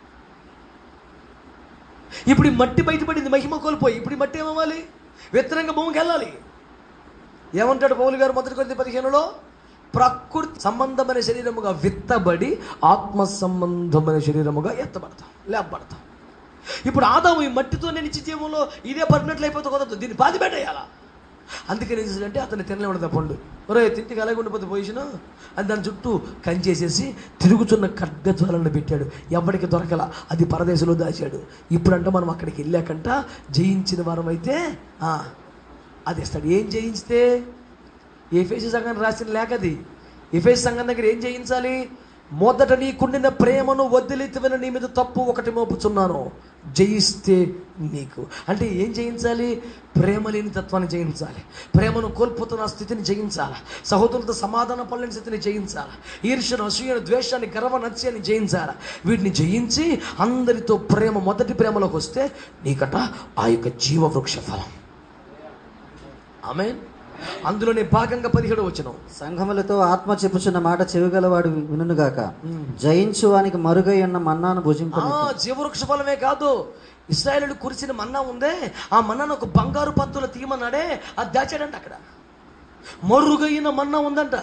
ఇప్పుడు ఈ మట్టి బయటపడింది మహిమ కోల్పోయి ఇప్పుడు ఈ మట్టి ఏమవ్వాలి వ్యతిరేకంగా భూమికి వెళ్ళాలి ఏమంటాడు పౌలు గారు మొదటి కొద్ది పదిహేనులో ప్రకృతి సంబంధమైన శరీరముగా విత్తబడి ఆత్మ సంబంధమైన శరీరముగా ఎత్తబడతాం లేపబడతాం ఇప్పుడు ఆదాము ఈ మట్టితోనే నిత్య జీవంలో ఇదే పడినట్లు అయిపోతే కుదరదు దీన్ని బాధ పెట్టేయాలా అందుకని ఏం చేశాడంటే అతన్ని తినలేమడదు పళ్ళు ఒరే తింటికి అలాగే ఉండిపోతే పొజిషన్ అని దాని చుట్టూ కంచేసేసి తిరుగుతున్న ఖడ్గజ్వాలను పెట్టాడు ఎవరికి దొరకల అది పరదేశంలో దాచాడు ఇప్పుడంట మనం అక్కడికి వెళ్ళాకంట జయించిన వారం అయితే ఆ, అది ఇస్తాడు ఏం జయించితే ఎఫేసి సంఘం రాసిన లేఖది ఎఫేసి సంఘం దగ్గర ఏం చేయించాలి మొదట నీకుండిన ప్రేమను వదిలితువన నీ మీద తప్పు ఒకటి మోపుచున్నాను జయిస్తే నీకు అంటే ఏం జయించాలి ప్రేమ లేని తత్వాన్ని జయించాలి ప్రేమను కోల్పోతున్న స్థితిని జయించాలి సహోదరులతో సమాధాన పడలేని స్థితిని జయించాలి ఈర్ష్యను అసూయను ద్వేషాన్ని గర్వ నత్యాన్ని జయించాలి వీటిని జయించి అందరితో ప్రేమ మొదటి ప్రేమలోకి వస్తే నీకట ఆ యొక్క జీవవృక్ష ఫలం ఆమె అందులోనే భాగంగా పదిహేడు వచ్చిన
సంఘములతో ఆత్మ చెప్పుచున్న మాట చెవిగలవాడు వినుగాక జయించు వానికి మరుగై ఉన్న మన్నాను భుజింప
జీవవృక్ష ఫలమే కాదు ఇస్రాయేలు కురిసిన మన్నా ఉందే ఆ మన్నాను ఒక బంగారు పత్తులు తీయమన్నాడే అది దాచాడంట అక్కడ మరుగైన మన్నా ఉందంట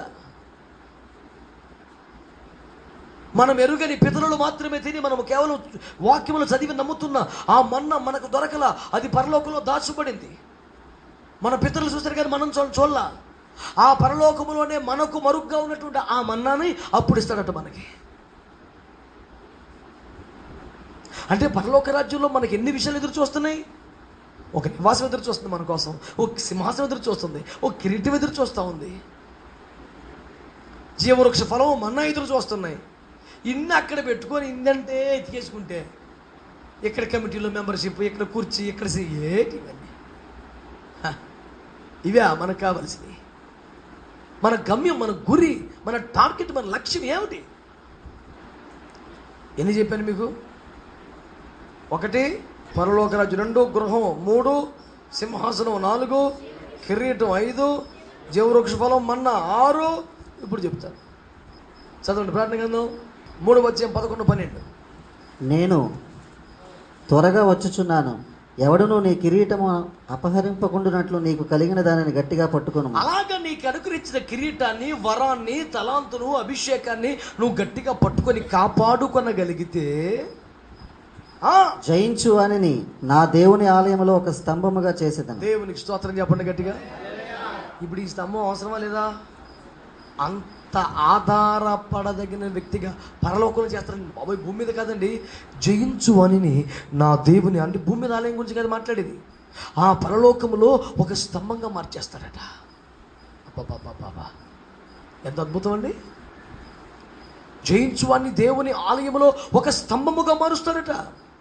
మనం ఎరుగని పితరులు మాత్రమే తిని మనము కేవలం వాక్యములు చదివి నమ్ముతున్న ఆ మన్న మనకు దొరకల అది పరలోకంలో దాచుబడింది మన పితరులు చూస్తారు కానీ మనం చూ చూడలా ఆ పరలోకములోనే మనకు మరుగ్గా ఉన్నటువంటి ఆ మన్నాని అప్పుడు ఇస్తాడట మనకి అంటే పరలోక రాజ్యంలో మనకి ఎన్ని విషయాలు ఎదురు చూస్తున్నాయి ఒక నివాసం ఎదురు చూస్తుంది మన కోసం ఒక సింహాసనం ఎదురు చూస్తుంది ఒక కిరీటం ఎదురు చూస్తూ ఉంది జీవవృక్ష ఫలం మన్నా ఎదురు చూస్తున్నాయి ఇన్ని అక్కడ పెట్టుకొని ఇందంటే ఎతికేసుకుంటే ఇక్కడ కమిటీలో మెంబర్షిప్ ఇక్కడ కుర్చీ ఇక్కడ సి- ఏంటి ఇవన్నీ హ, ఇవే మనకు కావాల్సినవి మన గమ్యం మన గురి మన టార్గెట్ మన లక్ష్యం ఏమిటి ఎన్ని చెప్పాను మీకు ఒకటి పరలోకరాజు రెండు గృహం మూడు సింహాసనం నాలుగు కిరీటం ఐదు జీవవృక్ష ఫలం మన్న ఆరు ఇప్పుడు చెప్తాను చదవండి ప్రార్థన గ్రంథం మూడు వచ్చే పదకొండు పన్నెండు
నేను త్వరగా వచ్చుచున్నాను ఎవడును నీ కిరీటము అపహరింపకుండునట్లు నీకు కలిగిన దానిని గట్టిగా పట్టుకొను
అలాగా నీకు అనుకరించిన కిరీటాన్ని వరాన్ని తలాంతును అభిషేకాన్ని నువ్వు గట్టిగా పట్టుకొని కాపాడుకొనగలిగితే ఆ
జయించు అని నా దేవుని ఆలయంలో ఒక స్తంభముగా చేసేదను
దేవునికి స్తోత్రం చెప్పండి గట్టిగా ఇప్పుడు ఈ స్తంభం అవసరమా లేదా అంత ఆధారపడదగిన వ్యక్తిగా పరలోకంలో చేస్తారని బాబాయ్ భూమి మీద కాదండి జయించు అని నా దేవుని అంటే భూమి మీద ఆలయం గురించి కాదు మాట్లాడేది ఆ పరలోకములో ఒక స్తంభంగా మార్చేస్తారట అబ్బబ్బబ్బబ్బా. ఎంత అద్భుతం అండి జయించు అని దేవుని ఆలయములో ఒక స్తంభముగా మారుస్తారట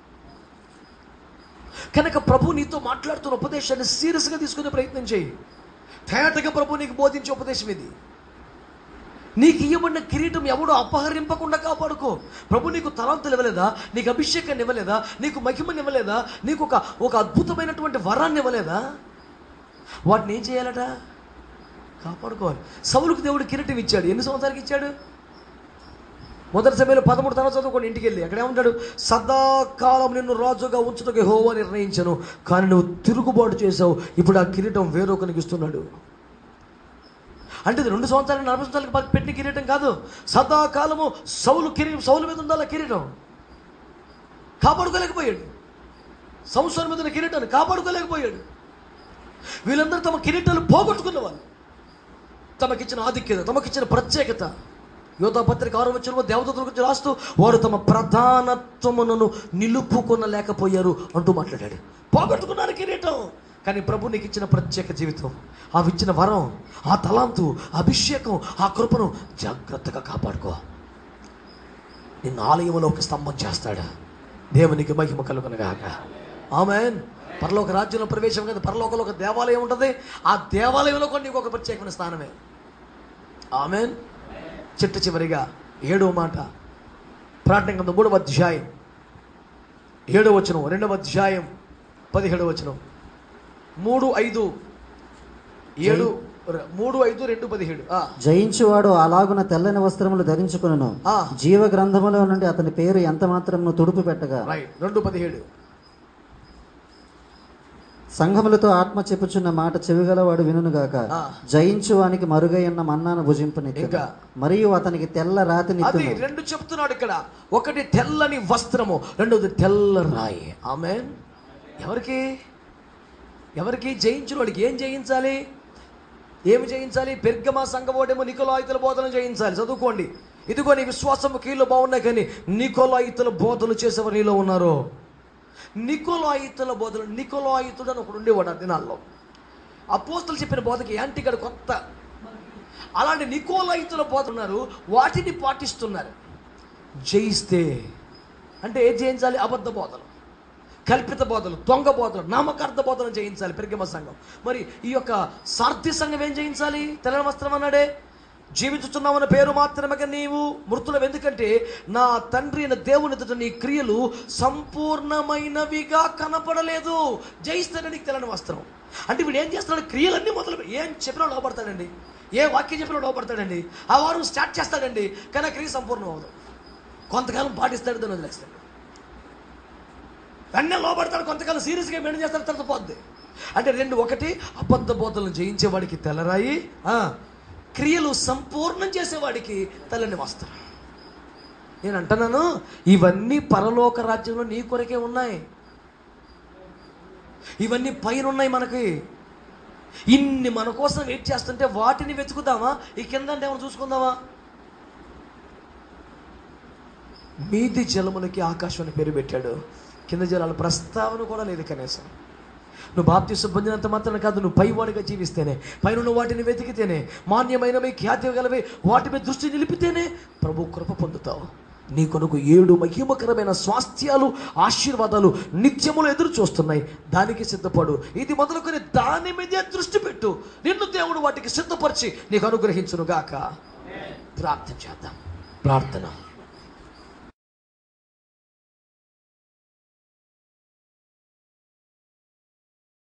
కనుక ప్రభు నీతో మాట్లాడుతున్న ఉపదేశాన్ని సీరియస్గా తీసుకునే ప్రయత్నం చేయి తేటగా ప్రభు నీకు బోధించే ఉపదేశం ఇది నీకు ఇవ్వబడిన కిరీటం ఎవడో అపహరింపకుండా కాపాడుకో ప్రభు నీకు తలాంతులు ఇవ్వలేదా నీకు అభిషేకాన్ని ఇవ్వలేదా నీకు మహిమని ఇవ్వలేదా నీకు ఒక ఒక అద్భుతమైనటువంటి వరాన్ని ఇవ్వలేదా వాటిని ఏం చేయాలట కాపాడుకోవాలి సౌలుకు దేవుడు కిరీటం ఇచ్చాడు ఎన్ని సంవత్సరాలకి ఇచ్చాడు మొదటి సమయంలో పదమూడు తర్వాత చదువుకొని ఇంటికి వెళ్ళి అక్కడ ఏమంటాడు సదాకాలం నిన్ను రాజుగా ఉంచుటకు హోవా నిర్ణయించను కానీ నువ్వు తిరుగుబాటు చేసావు ఇప్పుడు ఆ కిరీటం వేరొకరికి ఇస్తున్నాడు అంటే ఇది రెండు సంవత్సరాలు నలభై సంవత్సరాలకు ప- పెట్టిన కిరీటం కాదు సదాకాలము సౌలు కిరీటం సౌలు మీద ఉండాలి ఆ కిరీటం కాపాడుకోలేకపోయాడు సంవత్సరం మీద ఉన్న కిరీటాన్ని కాపాడుకోలేకపోయాడు వీళ్ళందరూ తమ కిరీటాలు పోగొట్టుకున్న వాళ్ళు తమకిచ్చిన ఆధిక్యత తమకిచ్చిన ప్రత్యేకత యోధా పత్రిక ఆరో వచ్చిన దేవదూతల గురించి రాస్తూ వారు తమ ప్రధానత్వమును నిలుపుకొనలేకపోయారు అంటూ మాట్లాడాడు పోగొట్టుకున్నారు కిరీటం కానీ ప్రభు నీకు ఇచ్చిన ప్రత్యేక జీవితం ఆ ఇచ్చిన వరం ఆ తలాంతు ఆ అభిషేకం ఆ కృపను జాగ్రత్తగా కాపాడుకో నిన్ను ఆలయంలో ఒక స్తంభం చేస్తాడు దేవునికి మహిమ కలుగునగాక ఆమెన్ పరలోక రాజ్యంలో ప్రవేశం కదా పరలోకంలో ఒక దేవాలయం ఉంటుంది ఆ దేవాలయంలో కూడా నీకు ఒక ప్రత్యేకమైన స్థానమే ఆమెన్ చిట్ట చివరిగా ఏడవ మాట ప్రార్థన కింద మూడవ అధ్యాయం ఏడవ వచనం రెండవ అధ్యాయం పదిహేడవ వచనం మూడు ఐదు ఏడు ర- మూడు ఐదు రెండు పదిహేడు ఆ,
జయించువాడు అలాగున తెల్లని వస్త్రములు ధరించుకును
ఆ.
జీవ గ్రంథములో నుండి అతని పేరు ఎంత మాత్రము తుడుపు పెట్టగా
రైట్ రెండు పదిహేడు
సంఘములతో ఆత్మ చెప్పుచున్న మాట చెవిగలవాడు వినుగాక
ఆ.
జయించువానికి మరుగైన మన్నాను భుజింపని
ఇంకా?
మరియు అతనికి తెల్ల రాతి
అది
నిత్యము
రెండు చెప్తున్నాడు ఇక్కడ ఒకటి తెల్లని వస్త్రము రెండవది తెల్ల రాయి ఆమె ఎవరికి ఎవరికి జయించిన వాడికి ఏం జయించాలి ఏమి జయించాలి పెర్గమా సంఘమోడేమో నికోలాయితుల బోధన జయించాలి చదువుకోండి ఇదిగో నీ విశ్వాసము కీళ్ళు బాగున్నాయి కానీ నికోలాయితుల బోధలు చేసేవారు నీలో ఉన్నారు నికోలాయితుల బోధలు నికోలాయితుడు అని ఒకడు ఉండేవాడు ఆ దినాల్లో అపోస్తులు చెప్పిన బోధకి యాంటిగడు కొత్త అలాంటి నికోలాయితుల బోధ ఉన్నారు వాటిని పాటిస్తున్నారు జయిస్తే అంటే ఏం జయించాలి అబద్ధ బోధలు కల్పిత బోధలు దొంగ బోధలు నామకార్థ బోధలు జయించాలి పెరిగమ సంఘం మరి ఈ యొక్క సార్థి సంఘం ఏం జయించాలి తెల్లని వస్త్రం అన్నాడే జీవించుతున్నామన్న పేరు మాత్రమే నీవు మృతులం ఎందుకంటే నా తండ్రి అయిన దేవుని ఎదుట నీ క్రియలు సంపూర్ణమైనవిగా కనపడలేదు జయిస్తాడు నీకు తెల్లని వస్త్రం అంటే వీడు ఏం చేస్తున్నాడు క్రియలన్నీ మొదలు పె- ఏం చెప్పినా లోపడతాడండి ఏ వాక్యం చెప్పినా లోపడతాడండి ఆ వారం స్టార్ట్ చేస్తాడండి కానీ ఆ క్రియ సంపూర్ణం అవ్వదు కొంతకాలం పాటిస్తాడు దాన్ని వదిలేస్తాడు వెన్న లోపడతాడు కొంతకాలం సీరియస్గా మెయింటైన్ చేస్తాడు తర్వాత పోద్ది అంటే రెండు ఒకటి అబద్ధ బోధలను జయించేవాడికి తెల్లరాయి ఆ, క్రియలు సంపూర్ణం చేసేవాడికి తెల్లని వస్త్రం నేను అంటున్నాను ఇవన్నీ పరలోక రాజ్యంలో నీ కొరకే ఉన్నాయి ఇవన్నీ పైన ఉన్నాయి మనకి ఇన్ని మన కోసం వెయిట్ చేస్తుంటే వాటిని వెతుకుదామా ఈ కింద ఏమైనా చూసుకుందామా మీది జలములకి ఆకాశం అని పేరు పెట్టాడు కింద జలాల ప్రస్తావన కూడా లేదు కనీసం నువ్వు బాప్తిసు పొందినంత మాత్రం కాదు నువ్వు పైవాడిగా జీవిస్తేనే పైన వాటిని వెతికితేనే మాన్యమైనవి ఖ్యాతి గలవి వాటి మీద దృష్టి నిలిపితేనే ప్రభు కృప పొందుతావు నీ కొరకు ఏడు మహిమకరమైన స్వాస్థ్యాలు ఆశీర్వాదాలు నిత్యములు ఎదురు చూస్తున్నాయి దానికి సిద్ధపడు ఇది మొదలుకొని దాని మీదే దృష్టి పెట్టు నిన్ను దేవుడు వాటికి సిద్ధపరిచి నీకు అనుగ్రహించునుగాక ప్రార్థన చేద్దాం ప్రార్థన